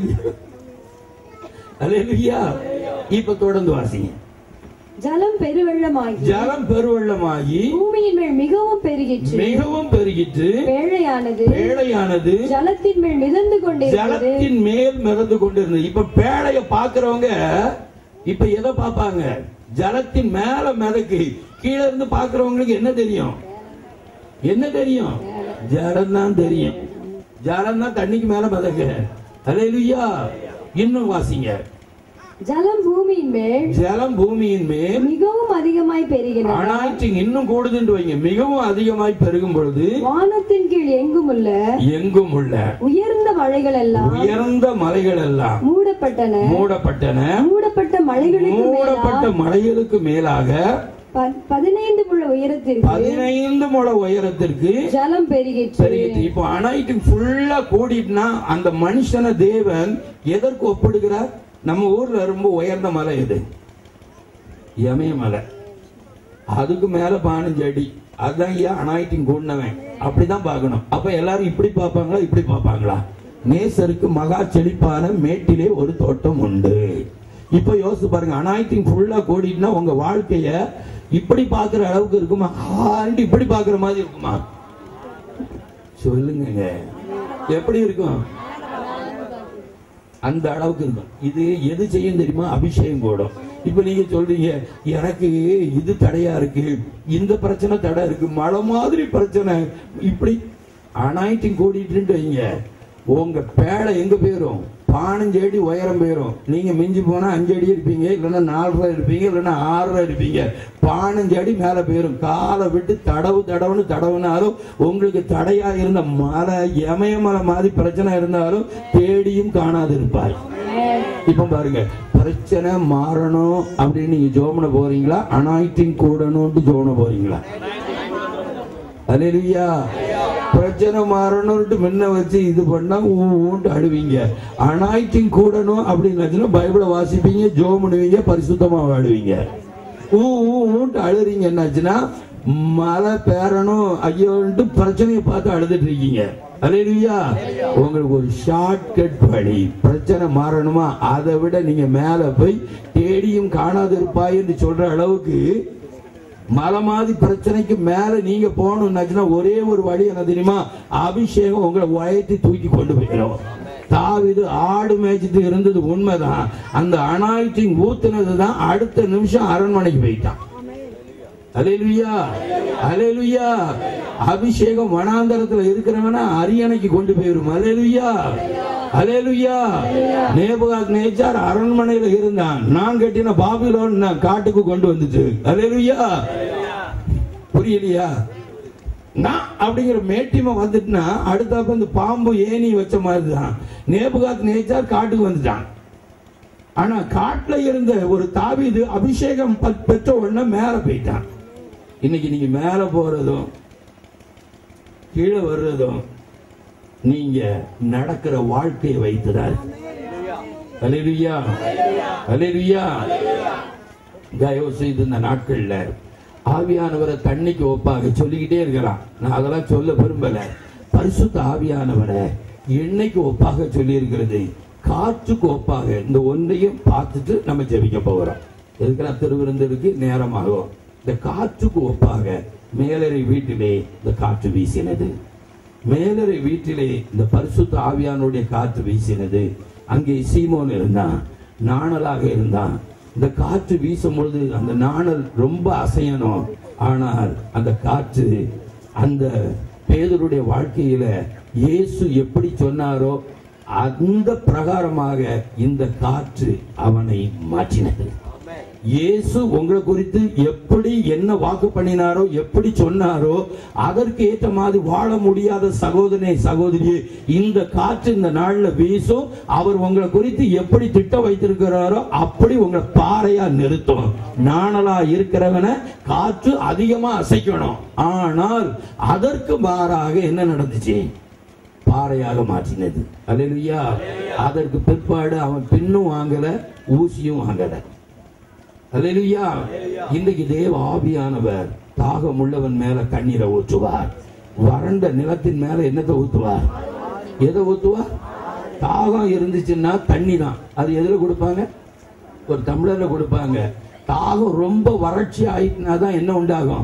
அலேலுயா இப்ப தொடர்ந்து வாசிங்க ஜலம் பெருவெள்ளமாகி ஜலம் பெருவெள்ளமாகி பூமியின் மேல் மிகவும் பெருகிற்று மிகவும் பெருகிட்டு பேழையானது பேழையானது ஜலத்தின் மேல் மிதந்து கொண்டிருந்தது ஜலத்தின் மேல் மிதந்து கொண்டிருந்தது இப்ப பேழைய பாக்குறவங்க இப்ப எதை பார்ப்பாங்க ஜலத்தின் மேல மிதக்கு கீழே இருந்து பாக்குறவங்களுக்கு என்ன தெரியும் என்ன தெரியும் ஜலம் தான் தெரியும் ஜலம் தான் தண்ணிக்கு மேல பதக்க அலையிலுயா இன்னும் வாசிங்க ஜலம் பூமியின் மேல் ஜலம் பூமியின் மேல் மிகவும் அதிகமாய் பெருகின அனாய்டிங் இன்னும் கூடுதுன்னு வைங்க மிகவும் அதிகமாய் பெருகும் பொழுது வானத்தின் கீழ் எங்கும் உள்ள எங்கும் உள்ள உயர்ந்த மலைகள் எல்லாம் உயர்ந்த மலைகள் எல்லாம் மூடப்பட்டன மூடப்பட்டன மூடப்பட்ட மலைகளுக்கு மூடப்பட்ட மலைகளுக்கு மேலாக ப- பதினைந்து முழ உயரத்திற்கு பதினைந்து முழ உயரத்திற்கு ஜலம் பெருகிற்று பெருகிட்டு இப்போ அனைத்தும் ஃபுல்லா கூடிட்டுனா அந்த மனுஷன தேவன் எதற்கு ஒப்பிடுகிறார் நம்ம ஊர்ல ரொம்ப உயர்ந்த மலை எது இமயமலை அதுக்கு மேல பதினஞ்சு அடி அதுதான் ஏன் அனாயிட்டிங் கூடினவன் அப்படிதான் பார்க்கணும் அப்ப எல்லாரும் இப்படி பார்ப்பாங்களா இப்படி பார்ப்பாங்களா நேசருக்கு மகா செழிப்பான மேட்டிலே ஒரு தோட்டம் உண்டு இப்ப யோசிச்சு பாருங்க அனாயிட்டிங் ஃபுல்லா கூடிட்டுனா உங்க வாழ்க்கைய இப்படி பார்க்கிற அளவுக்கு இருக்குமா ஆண்டு இப்படி பார்க்கிற மாதிரி இருக்குமா சொல்லுங்க எப்படி இருக்கும் அந்த அளவுக்கு இருக்கும் இது எது செய்யும் தெரியுமா அபிஷேகம் கூடும் இப்ப நீங்க சொல்றீங்க எனக்கு இது தடையா இருக்கு இந்த பிரச்சனை தடை இருக்கு மழை மாதிரி பிரச்சனை இப்படி அனாயிட்டிங் கூடிட்டு வைங்க உங்க பேடை எங்க போயிரும் பதினஞ்சு அடி உயரம் போயிரும் நீங்க மிஞ்சி போனா அஞ்சு அடி இருப்பீங்க இல்லைன்னா நாலரை இருப்பீங்க இல்லைன்னா ஆறரை இருப்பீங்க பதினஞ்சு அடி மேல போயிரும் காலை விட்டு தடவு தடவுன்னு தடவுனாலும் உங்களுக்கு தடையா இருந்த மலை இமயமலை மாதிரி பிரச்சனை இருந்தாலும் தேடியும் காணாது இருப்பார் இப்ப பாருங்க பிரச்சனை மாறணும் அப்படின்னு நீங்க ஜோமன போறீங்களா அனாயிட்டிங் கூடணும்னு ஜோமன போறீங்களா அலையா பிரச்சனை மாறணும்ட்டு முன்ன வச்சு இது பண்ணா ஊன்ட்டு அழுவீங்க அனாயிட்டிங் கூடணும் அப்படின்னு பைபிளை வாசிப்பீங்க ஜோ பண்ணுவீங்க பரிசுத்தமா வாழுவீங்க ஊ ஊன்ட்டு அழுறீங்க என்னாச்சுன்னா மழை பேரணும் ஐயோன்ட்டு பிரச்சனையை பார்த்து அழுதுட்டு இருக்கீங்க அலையா உங்களுக்கு ஒரு ஷார்ட் கட் வழி பிரச்சனை மாறணுமா அதை விட நீங்க மேல போய் தேடியும் காணாது இருப்பாய் என்று சொல்ற அளவுக்கு மலை மாதிரி பிரச்சனைக்கு மேல நீங்க போகணும்னாச்சுன்னா ஒரே ஒரு வழி என்ன தெரியுமா அபிஷேகம் உங்களை உயர்த்தி தூக்கி கொண்டு போயிடும் தாவிது ஆடு மேய்ச்சிட்டு இருந்தது உண்மைதான் அந்த அனாயிட்டிங் ஊத்துனது தான் அடுத்த நிமிஷம் அரண்மனைக்கு போயிட்டான் அலையலுயா அலையலுயா அபிஷேகம் வனாந்தரத்துல இருக்கிறவன அரியணைக்கு கொண்டு போயிரும் அலையலுயா அலையலுயா நேபுகாத் நேச்சார் அரண்மனையில இருந்தான் நான் கட்டின பாபிலோன் நான் காட்டுக்கு கொண்டு வந்துச்சு அலையலுயா புரியலையா நான் அப்படிங்கிற மேட்டிமை வந்துட்டுனா அடுத்தாப்ப இந்த பாம்பு ஏணி வச்ச மாதிரி தான் நேபுகாத் நேச்சார் காட்டுக்கு வந்துட்டான் ஆனா காட்டுல இருந்த ஒரு தாவீது அபிஷேகம் ப- பெற்ற உடனே மேல போயிட்டான் இன்னைக்கு நீங்க மேல போறதும் கீழே வர்றதும் நீங்க நடக்கிற வாழ்க்கையை வைத்துதான் அலையா அலையா தயவு செய்து இந்த நாட்கள்ல ஆவியானவரை தண்ணிக்கு ஒப்பாக சொல்லிக்கிட்டே இருக்கலாம் நான் அதெல்லாம் சொல்ல விரும்பல பரிசுத்த ஆவியானவரை எண்ணெய்க்கு ஒப்பாக சொல்லி இருக்கிறது காற்றுக்கு ஒப்பாக இந்த ஒன்றையும் பார்த்துட்டு நம்ம ஜெபிக்க போகிறோம் எதுக்கெல்லாம் திருவிருந்தருக்கு நேரமாகும் இந்த காற்றுக்கு ஒப்பாக மேலறை வீட்டிலே இந்த காற்று வீசினது மேலறை வீட்டிலே இந்த பரிசுத்த ஆவியானுடைய காற்று வீசினது அங்கே சீமோன் இருந்தான் நாணலாக இருந்தான் இந்த காற்று வீசும் பொழுது அந்த நாணல் ரொம்ப அசையணும் ஆனால் அந்த காற்று அந்த பேதருடைய வாழ்க்கையில இயேசு எப்படி சொன்னாரோ அந்த பிரகாரமாக இந்த காற்று அவனை மாற்றினது இயேசு உங்களை குறித்து எப்படி என்ன வாக்கு பண்ணினாரோ எப்படி சொன்னாரோ அதற்கு ஏற்ற மாதிரி வாழ முடியாத சகோதரனே சகோதரியே இந்த காற்று இந்த நாள்ல வீசும் அவர் உங்களை குறித்து எப்படி திட்டம் வைத்திருக்கிறாரோ அப்படி உங்களை பாறையா நிறுத்தும் நாணலா இருக்கிறவனை காற்று அதிகமா அசைக்கணும் ஆனால் அதற்கு மாறாக என்ன நடந்துச்சு பாறையாக மாற்றினது அல்லேலூயா அதற்கு பிற்பாடு அவன் பின்னும் வாங்கல ஊசியும் வாங்கல அல்லேலூயா இன்றைக்கு தேவ ஆவியானவர் தாகம் உள்ளவன் மேல தண்ணீரை ஊற்றுவார் வறண்ட நிலத்தின் மேல என்னத்தை ஊத்துவார் எதை ஊத்துவார் தாகம் இருந்துச்சுன்னா தண்ணி தான் அது எதுல கொடுப்பாங்க ஒரு டம்ளர்ல கொடுப்பாங்க தாகம் ரொம்ப வறட்சி ஆயிட்டுனா தான் என்ன உண்டாகும்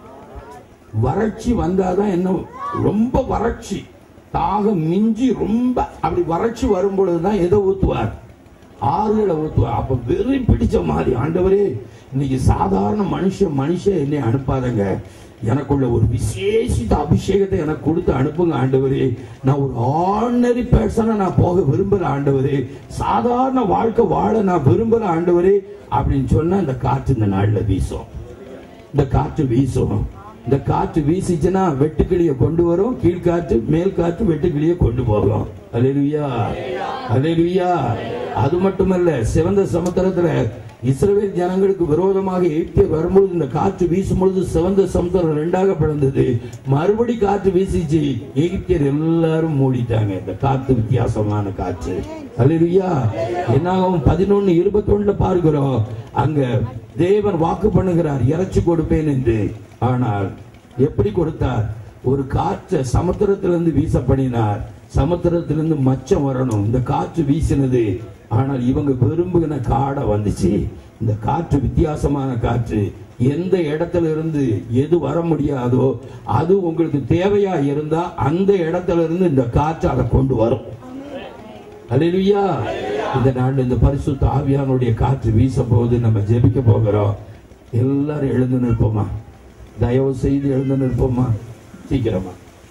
வறட்சி வந்தாதான் என்ன ரொம்ப வறட்சி தாகம் மிஞ்சி ரொம்ப அப்படி வறட்சி வரும் பொழுதுதான் எதை ஊத்துவார் ஆறுகளை ஊத்துவார் அப்ப வெறி பிடிச்ச மாதிரி ஆண்டவரே இன்னைக்கு சாதாரண மனுஷன் மனுஷன் என்னை அனுப்பாதங்க எனக்குள்ள ஒரு விசேஷித்த அபிஷேகத்தை எனக்கு கொடுத்து அனுப்புங்க ஆண்டவரே நான் ஒரு ஆர்டினரி பர்சனா நான் போக விரும்புற ஆண்டவரே சாதாரண வாழ்க்கை வாழ நான் விரும்புற ஆண்டவரே அப்படின்னு சொன்னா இந்த காற்று இந்த நாள்ல வீசும் இந்த காற்று வீசும் இந்த காற்று வீசிச்சுன்னா வெட்டுக்கிளிய கொண்டு வரும் கீழ்காற்று மேல் காற்று வெட்டுக்கிளிய கொண்டு போகும் அலையா அலையா அது மட்டுமல்ல சிவந்த சமுத்திரத்துல இஸ்ரவேல் ஜனங்களுக்கு விரோதமாக எகிப்தியர் வரும்பொழுது இந்த காற்று வீசும் பொழுது சிவந்த சமுத்திரம் ரெண்டாக பிளந்தது மறுபடி காற்று வீசிச்சு எகிப்தியர் எல்லாரும் மூடிட்டாங்க இந்த காற்று வித்தியாசமான காற்று அல்லா என்னாகும் பதினொன்னு இருபத்தொன்னுல பார்க்கிறோம் அங்க தேவன் வாக்கு பண்ணுகிறார் இறைச்சி கொடுப்பேன் என்று ஆனால் எப்படி கொடுத்தார் ஒரு காற்றை சமுத்திரத்திலிருந்து வீச பண்ணினார் சமுத்திரத்திலிருந்து மச்சம் வரணும் இந்த காற்று வீசினது ஆனால் இவங்க விரும்புகின காடை வந்துச்சு இந்த காற்று வித்தியாசமான காற்று எந்த இடத்துல இருந்து எது வர முடியாதோ அது உங்களுக்கு தேவையா இருந்தா அந்த இடத்துல இருந்து இந்த காற்று அதை கொண்டு வரும் அல்லேலூயா இந்த நாள் இந்த பரிசுத்த ஆவியானுடைய காற்று வீச போகுது நம்ம ஜெபிக்க போகிறோம் எல்லாரும் எழுந்து நிற்போமா தயவு செய்து எழுந்து நிற்போமா சீக்கிரமா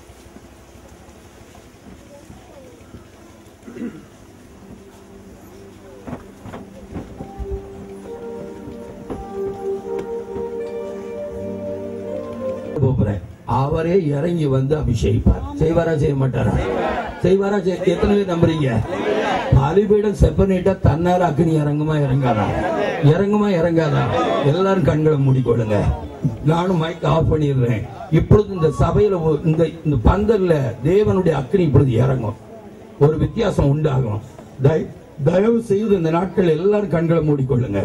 போறேன் அவரே இறங்கி வந்து அபிஷேகிப்பார் செய்வாரா செய்ய மாட்டாரா செய்வாரா செய்ய- எத்தனை பேர் நம்புறீங்க பலிபீடம் செப்பனிட்டா தன்னார அக்னி இறங்குமா இறங்காதா இறங்குமா இறங்காதா எல்லாரும் கண்களை மூடிக்கொள்ளுங்க நானும் மைக் ஆஃப் பண்ணிடுறேன் இப்பொழுது இந்த சபையில ஒரு- இந்த இந்த பந்தல்ல தேவனுடைய அக்னி இப்பொழுது இறங்கும் ஒரு வித்தியாசம் உண்டாகும் தய- தயவு செய்து இந்த நாட்கள் எல்லாரும் கண்களை மூடிக்கொள்ளுங்க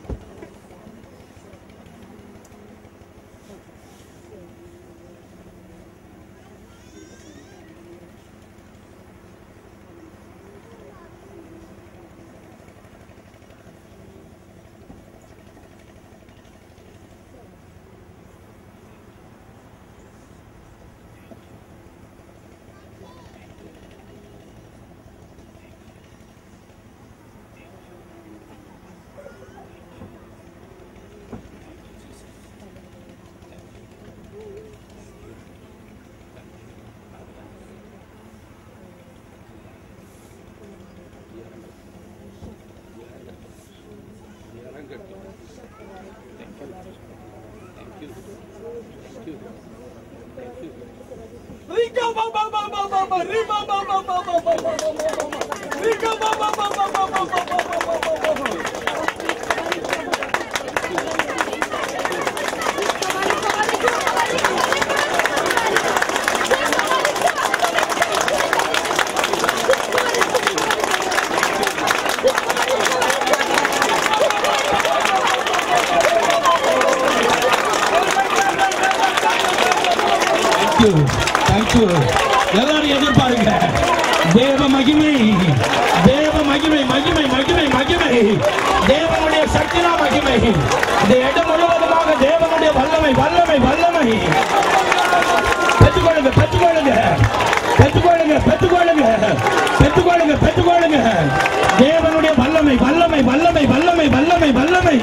தேங்க்யூ தேங்க்யூ எல்லாரும் எதிர்பாருங்க தேவ மகிமை தேவ மகிமை மகிமை மகிமை மகிமை தேவனுடைய சக்தினா மகிமை இந்த இடம் முழுவதுமாக தேவனுடைய வல்லமை வல்லமை வல்லமை பெற்றுக்கொள்ளுங்க பெற்றுக்கொள்ளுங்க பெற்றுக்கொள்ளுங்க பெற்றுக்கொள்ளுங்க பெற்றுக்கொள்ளுங்க பெற்றுக்கொள்ளுங்க தேவனுடைய வல்லமை வல்லமை வல்லமை வல்லமை வல்லமை வல்லமை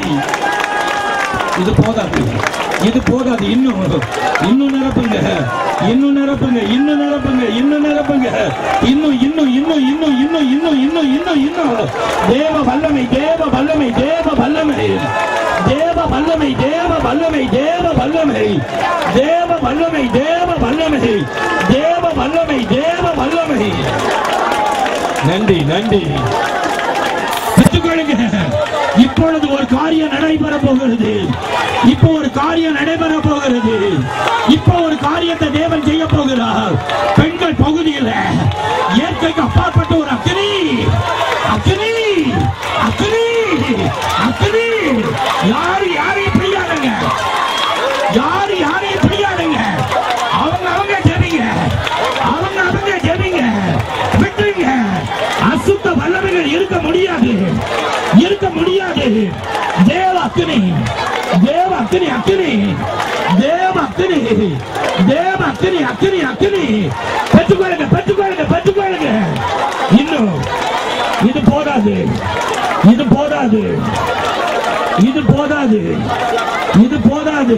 இது போதாது இது போதாது இன்னும் இன்னும் நிரப்புங்க இன்னும் நிரப்புங்க இன்னும் நிரப்புங்க இன்னும் நிரப்புங்க இன்னும் இன்னும் இன்னும் இன்னும் இன்னும் இன்னும் இன்னும் இன்னும் இன்னும் தேவ வல்லமை தேவ வல்லமை தேவ வல்லமை தேவ வல்லமை தேவ வல்லமை தேவ வல்லமை தேவ வல்லமை தேவ வல்லமை தேவ வல்லமை தேவ வல்லமை நன்றி நன்றி பெற்றுக்கொள்ளுங்க இப்பொழுது ஒரு காரியம் நடைபெற போகிறது இப்போ ஒரு காரியம் நடைபெற போகிறது இப்போ ஒரு காரியத்தை தேவன் செய்ய போகிறார் பெண்கள் பகுதியில் இயற்கைக்கு அப்பாற்பட்ட ஒரு அக்னி அக்னி அக்னி அக்னி யாரு யாரையும் பிடியாதுங்க யாரு யாரையும் பிடியாதுங்க அவங்க அவங்க ஜெபிங்க அவங்க அவங்க ஜெபிங்க விட்டுருங்க அசுத்த வல்லமைகள் இருக்க முடியாது இருக்க முடியாது தேவ அக்கினி தேவ அக்கினி அக்கினி தேவ அக்கினி தேவ அக்கினி அக்கினி அக்கினி பெற்றுக்கொள்ளுங்க பெற்றுக்கொள்ளுங்க பெற்றுக்கொள்ளுங்க இன்னும் இது போதாது இது போதாது இது போதாது இது போதாது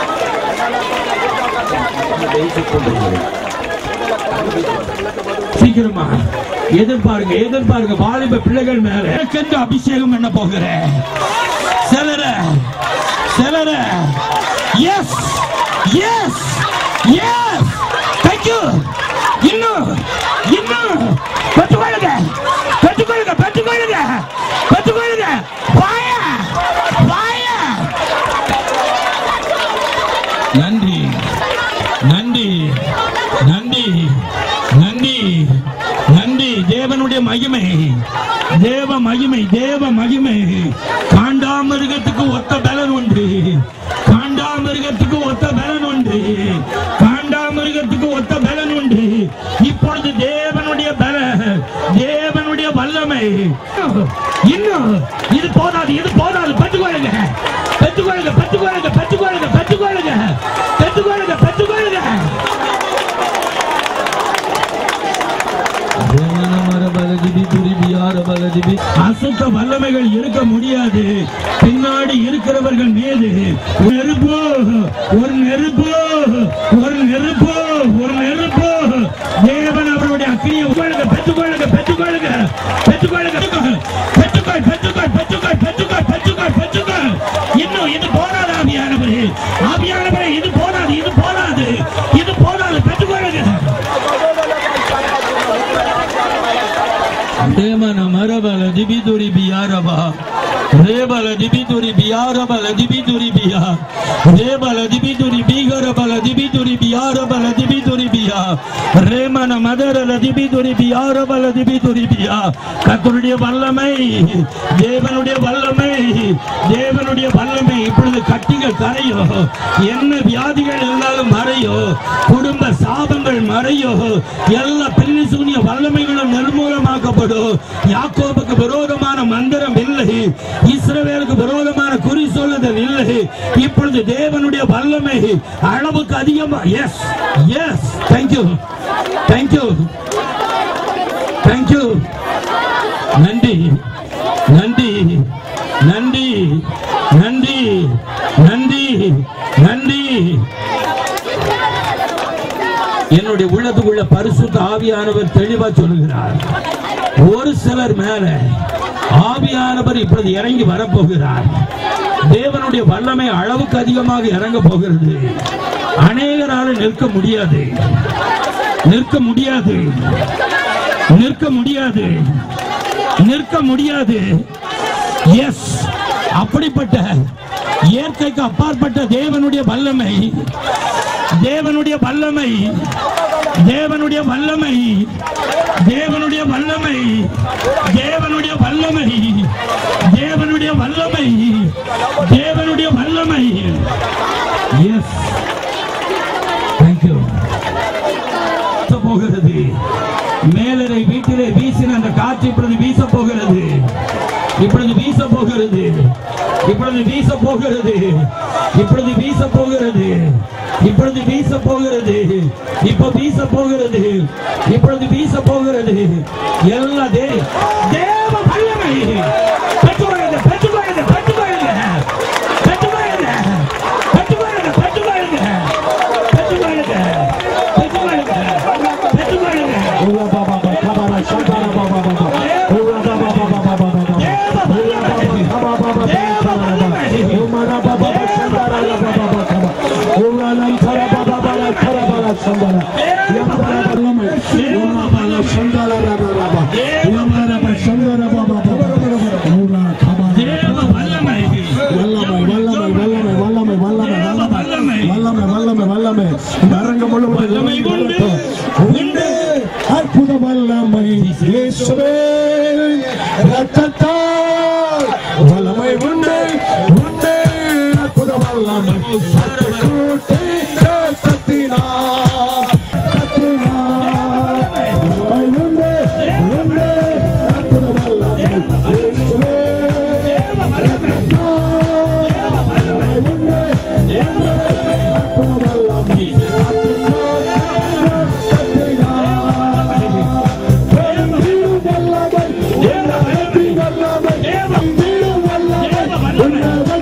சீக்கிரமா எதிர்பாருங்க எதிர்பாருங்க வாலிப பிள்ளைகள் மேல எனக்கென்று அபிஷேகம் பண்ண போகிறேன் சிலர சிலர எஸ் எஸ் எஸ் தேங்க்யூ இன்னும் இன்னும் பெற்றுக்கொள்ளுங்க பெற்றுக்கொள்ளுங்க பெற்றுக்கொள்ளுங்க பெற்றுக்கொள்ளுங்க வாய வாய நன்றி நன்றி நன்றி நன்றி நன்றி தேவனுடைய மகிமை தேவ மகிமை தேவ மகிமை காண்டாமிருகத்துக்கு ஒத்த பலன் உண்டு காண்டாமிருகத்துக்கு ஒத்த பலன் உண்டு காண்டாமிருகத்துக்கு ஒத்த பலன் உண்டு இப்பொழுது தேவனுடைய பல தேவனுடைய வல்லமை இன்னும் இது போதாது இது போதாது பெற்றுக்கொள்ளுங்க பெற்றுக்கொள்ளுங்க பெற்றுக்கொள்ளுங்க பெற்றுக்கொள்ளுங்க பெற்றுக்கொள்ளுங்க பெற்றுக்கொள்ளுங்க பெற்றுக்கொள்ளுங்க அசுத்த வல்லமைகள் இருக்க முடியாது பின்னாடி இருக்கிறவர்கள் மீது நெருப்பு ஒரு நெருப்பு ஒரு நெருப்பு ஒரு நெருப்பு தேவன் அவருடைய அக்கினியை உட்கொள்ளுங்க பெற்றுக்கொள்ளுங்க பெற்றுக்கொள்ளுங்க பெற்றுக்கொள்ளுங்க பெற்றுக்கொள் பெற்றுக்கொள் பெற்றுக்கொள் பெற்றுக்கொள் பெற்றுக்கொள் பெற்றுக்கொள் இன்னும் இது போதாது ஆவியானவரே ஆவியானவரே இது போதாது இது போதாது இது போதாது பெற்றுக்கொள்ளுங்க Demana marabala dibiduri biaraba. Rebala dibiduri biarabala dibiduri biya. Rebala dibiduri bigarabala dibiduri biarabala dibiduri biya. Remana மதரல திபிதுரி பியாரபல திபிதுரி பியா கர்த்தருடைய வல்லமை தேவனுடைய வல்லமை தேவனுடைய வல்லமை இப்பொழுது கட்டிகள் கரையோ என்ன வியாதிகள் இருந்தாலும் மறையோ குடும்ப சாபங்கள் மறையோ எல்லா பில்லி சூனிய வல்லமைகளும் நிர்மூலமாக்கப்படும் யாக்கோபுக்கு விரோதமான மந்திரம் இல்லை இஸ்ரவேலுக்கு விரோதமான குறி சொல்லுதல் இல்லை இப்பொழுது தேவனுடைய வல்லமை அளவுக்கு அதிகமா yes yes thank you thank you thank you நன்றி நன்றி நன்றி நன்றி நன்றி நன்றி என்னுடைய உள்ளத்துக்குள்ள பரிசுத்த ஆவியானவர் தெளிவா சொல்லுகிறார் ஒரு சிலர் மேல ஆவியானவர் இப்பொழுது இறங்கி வரப்போகிறார் தேவனுடைய வல்லமை அளவுக்கு அதிகமாக இறங்க போகிறது அநேகரால நிற்க முடியாது நிற்க முடியாது நிற்க முடியாது நிற்க முடியாது எஸ் அப்படிப்பட்ட இயற்கைக்கு அப்பாற்பட்ட தேவனுடைய வல்லமை தேவனுடைய வல்லமை தேவனுடைய வல்லமை தேவனுடைய வல்லமை தேவனுடைய வல்லமை தேவனுடைய வல்லமை தேவனுடைய வல்லமை எஸ் தேங்க்யூ போகிறது மேலரை வீட்டிலே வீசின அந்த காற்று இப்பொழுது வீச போகிறது இப்பொழுது வீச போகிறது இப்பொழுது வீச போகிறது இப்பொழுது வீச போகிறது இப்பொழுது வீச போகிறது இப்ப வீச போகிறது இப்பொழுது வீச போகிறது எல்லா தே தேவ வல்லமை பெற்றுக்கொள்ளுங்க பெற்றுக்கொள்ளுங்க பெற்றுக்கொள்ளுங்க பெற்றுக்கொள்ளுங்க பெற்றுக்கொள்ளுங்க பெற்றுக்கொள்ளுங்க பெற்றுக்கொள்ளுங்க பெற்றுக்கொள்ளுங்க பெற்றுக்கொள்ளுங்க தேவ வல்லமை வல்லமை உண்டு உண்டு அற்புத வல்லமை இயேசுவே ரத்தத்தால் வல்லமை உண்டு உண்டு அற்புத வல்லமை கூட்டி ரத்தத்தினால் ரத்தத்தினால் வல்லமை உண்டு உண்டு அற்புத வல்லமை இயேசுவே ரத்தத்தால் வல்லமை உண்டு உண்டு அற்புத வல்லமை வல்லமை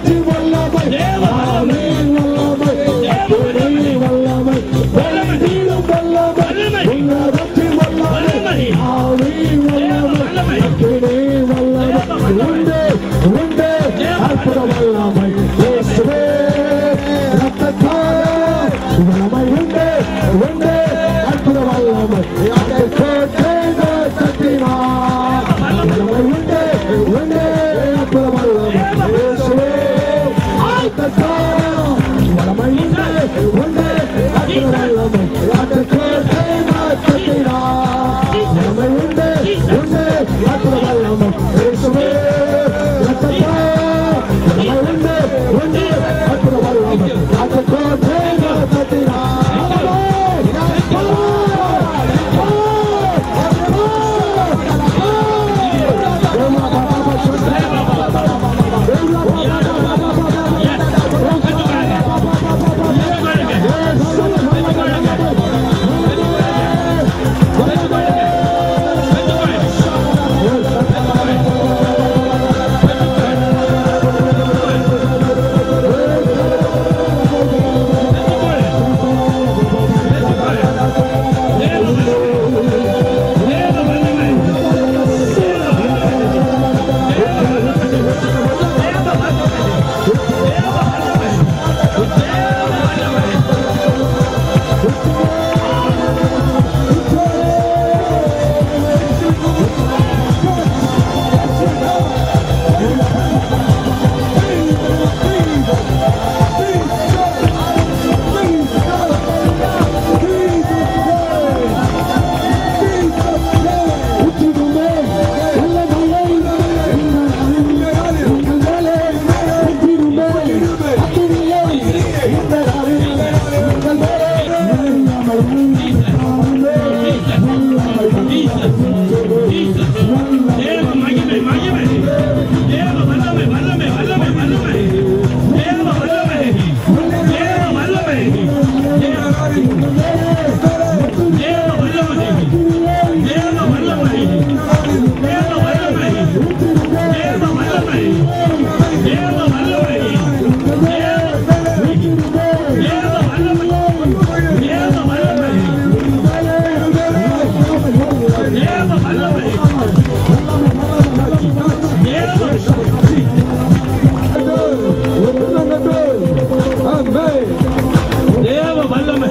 தேவ வல்லமை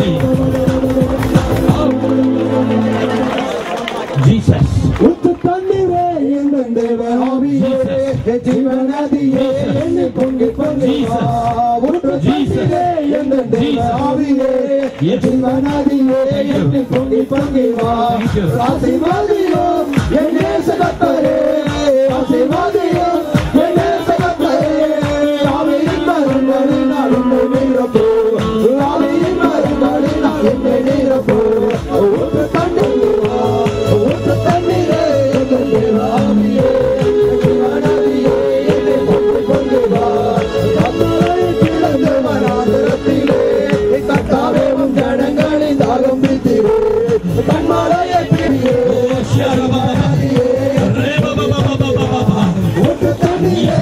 ஜீசஸ் உத்து தண்ணீரே எங்கள் தேவ ஆவியே ஜீவநதியே என்னை பொங்கி பொங்கி வா. உத்து தண்ணீரே எங்கள் தேவ ஆவியே ஜீவநதியே என்னை பொங்கி பொங்கி வா ஆசீர்வாதியும் என் நேசகத்தரே ஆசீர்வாதியும் என் நேசகத்தரே ஆவியின் மருங்களினால் உன்னை நீரப்போ ஆவியின் மருங்களினால் என்னை நீரப்போ உத்து தண்ணீர் வா உத்து தண்ணீரே எங்கள் தேவ ஆவியே ஜீவநதியே என்னை பொங்கி பொங்கி வா கத்தரை கிடந்த வனாந்தரத்திலே கத்தாவே உன் ஜனங்களின் தாகம் பிடித்தீரே கண்மலையை பிடியே உத்து தண்ணீரே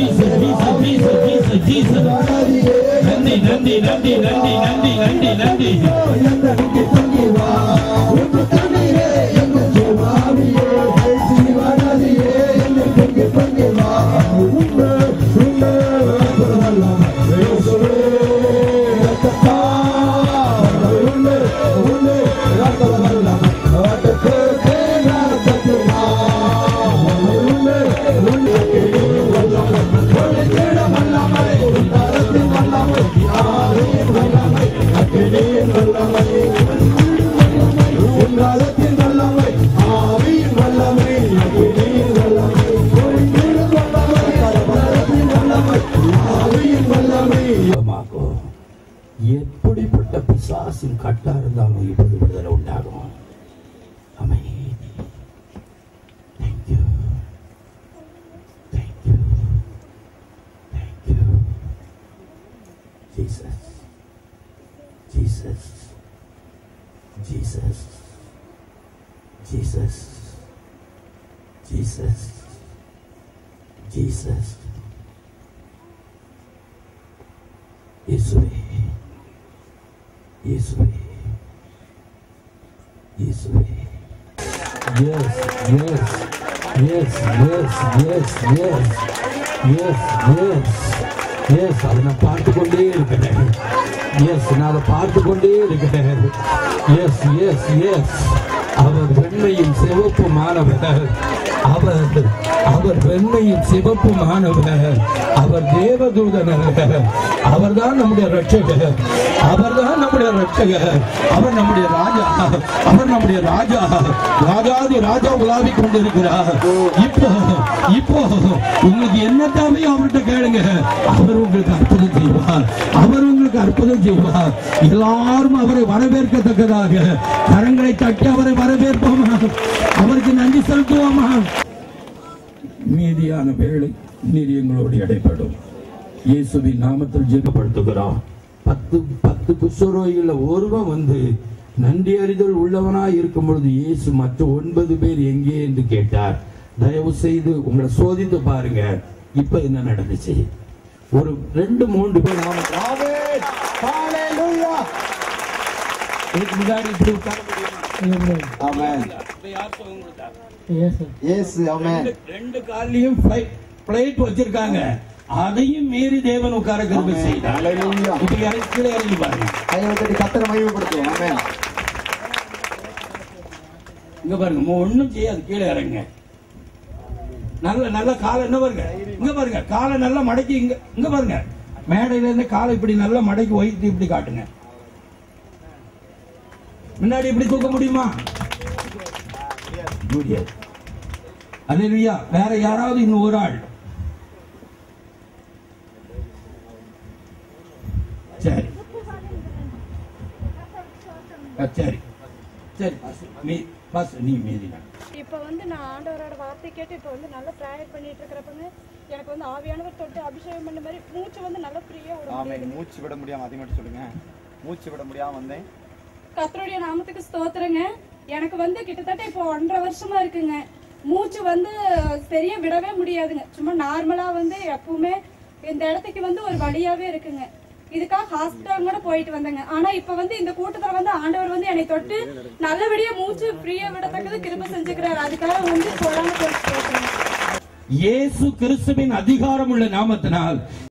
நன்றி நன்றி நன்றி நன்றி நன்றி நன்றி நன்றி எங்களுக்கு பொங்கி வா உத்து தண்ணீரே எங்கள் ஜீவாவியே ஜீவநதியே என்னை பொங்கி பொங்கி வா உண்மை உண்மை பரவல்லாம் இயேசுவே ரத்தத்தா உண்மை உண்மை ரத்தவல்லாம் ரத்தத்தே ரத்தத்துமா உண்மை உண்மை வல்லமை ஒளி தேட வல்லமை தரத்தின் வல்லமை யாரின் வல்லமை அக்கினியின் வல்லமை உன்னாலத்தின் வல்லமை ஆவியின் வல்லமை அக்கினியின் வல்லமை ஒளியின் வல்லமை பரபரத்தின் வல்லமை ஆவியின் வல்லமை சுகமாக்கும். எப்படிப்பட்ட பிசாசின் கட்டா இருந்தாலும் இப்போது விடுதலை உண்டாகும் அமைதி Thank you. Thank you. Thank you. Jesus. Jesus. Jesus. Jesus. Jesus. Jesus. இயேசுவே இயேசுவே இயேசுவே Yes, yes, yes, yes, yes, yes, yes, yes, yes, அதை நான் பார்த்து கொண்டே இருக்கிறேன் எஸ் நான் அதை பார்த்து கொண்டே இருக்கிறேன் எஸ் எஸ் எஸ் அவர் வெண்மையும் சிவப்புமானவர் அவர் அவர் வெண்மையும் சிவப்புமானவர் அவர் தேவதூதனர் அவர்தான் நம்முடைய ரட்சகர் அவர்தான் நம்முடைய ரட்சகர் அவர் நம்முடைய ராஜா அவர் நம்முடைய ராஜா ராஜாதி ராஜா உலாவிக் கொண்டிருக்கிறார் இப்போ இப்போ உங்களுக்கு என்ன தேவையோ அவர்கிட்ட கேளுங்க அவர் உங்களுக்கு அற்புதம் செய்வார் அவர் உங்களுக்கு அற்புதம் செய்வார் எல்லாரும் அவரை வரவேற்கத்தக்கதாக கரங்களை தட்டி அவரை வரவேற்போமா அவருக்கு நன்றி செலுத்துவோமா மீதியான வேலை நீர் எங்களோடு இடைப்படும் இயேசுவின் நாமத்தில் ஜெபப்படுத்துகிறோம் பத்து பத்து குஷ்டரோகிகள் ஒருவன் வந்து நன்றி அறிதல் உள்ளவனாய் இருக்கும் பொழுது இயேசு மற்ற ஒன்பது பேர் எங்கே என்று கேட்டார் தயவு செய்து உங்களை சோதித்து பாருங்க இப்ப என்ன நடந்துச்சு ஒரு ரெண்டு மூன்று பேர் நாம ஆமென் ஹalleluya இதுக்கு முன்னாடி இப்படி உட்கார முடியுமா? ஆமென் இப்ப யார் சுகம் கொடுத்தா? இயேசு ஆமென் ரெண்டு- ரெண்டு காலையும் பிளேட் வச்சிருக்காங்க அதையும் மீறி தேவன் உட்கார கருமை ஆமென். செய்தார் ஹalleluya இப்ப இறங்கி கீழே இறங்கி பாருங்க கையை தட்டி கத்தரை மகிமைப்படுத்துவோம் ஆமென் இங்க பாருங்க மோ- ஒண்ணும் செய்யாது கீழே இறங்க நல்ல நல்ல காலை என்ன பாருங்க இங்க பாருங்க காலை நல்லா மடக்கி இங்க இங்க பாருங்க மேடையில இருந்து காலை இப்படி நல்லா மடக்கி வைத்து இப்படி காட்டுங்க முன்னாடி இப்படி தூக்க முடியுமா முடியாது அல்லேலூயா வேற யாராவது இன்னும் ஒரு ஆள் சரி ஆ, சரி சரி பாஸ். நீ பாஸ் நீ மீதினா இப்போ வந்து நான் ஆண்டவரோட வார்த்தை கேட்டு இப்போ வந்து நல்லா ப்ரேயர் பண்ணிட்டு இருக்கிறப்பங்க எனக்கு வந்து ஆவியானவர் தொட்டு அபிஷேகம் பண்ண மாதிரி மூச்சு வந்து நல்லா ஃப்ரீயா விட ஆமென் முடியுது மூச்சு விட முடியாம அதை மட்டும் சொல்லுங்க மூச்சு விட முடியாம வந்தேன் கர்த்தருடைய நாமத்துக்கு ஸ்தோத்திரங்க எனக்கு வந்து கிட்டத்தட்ட இப்போ ஒன்றரை வருஷமா இருக்குங்க மூச்சு வந்து சரியா விடவே முடியாதுங்க சும்மா நார்மலா வந்து எப்பவுமே இந்த இடத்துக்கு வந்து ஒரு வழியாவே இருக்குங்க இதுக்காக ஹாஸ்பிட்டல் கூட போயிட்டு வந்தேங்க ஆனா இப்ப வந்து இந்த கூட்டத்துல வந்து ஆண்டவர் வந்து என்னை தொட்டு நல்லபடியா மூச்சு ஃப்ரீயா விடத்தக்கது கிருப செஞ்சுக்கிறாரு அதுக்காக வந்து சொல்லாம போயிட்டு இயேசு கிறிஸ்துவின் அதிகாரம் உள்ள நாமத்தினால்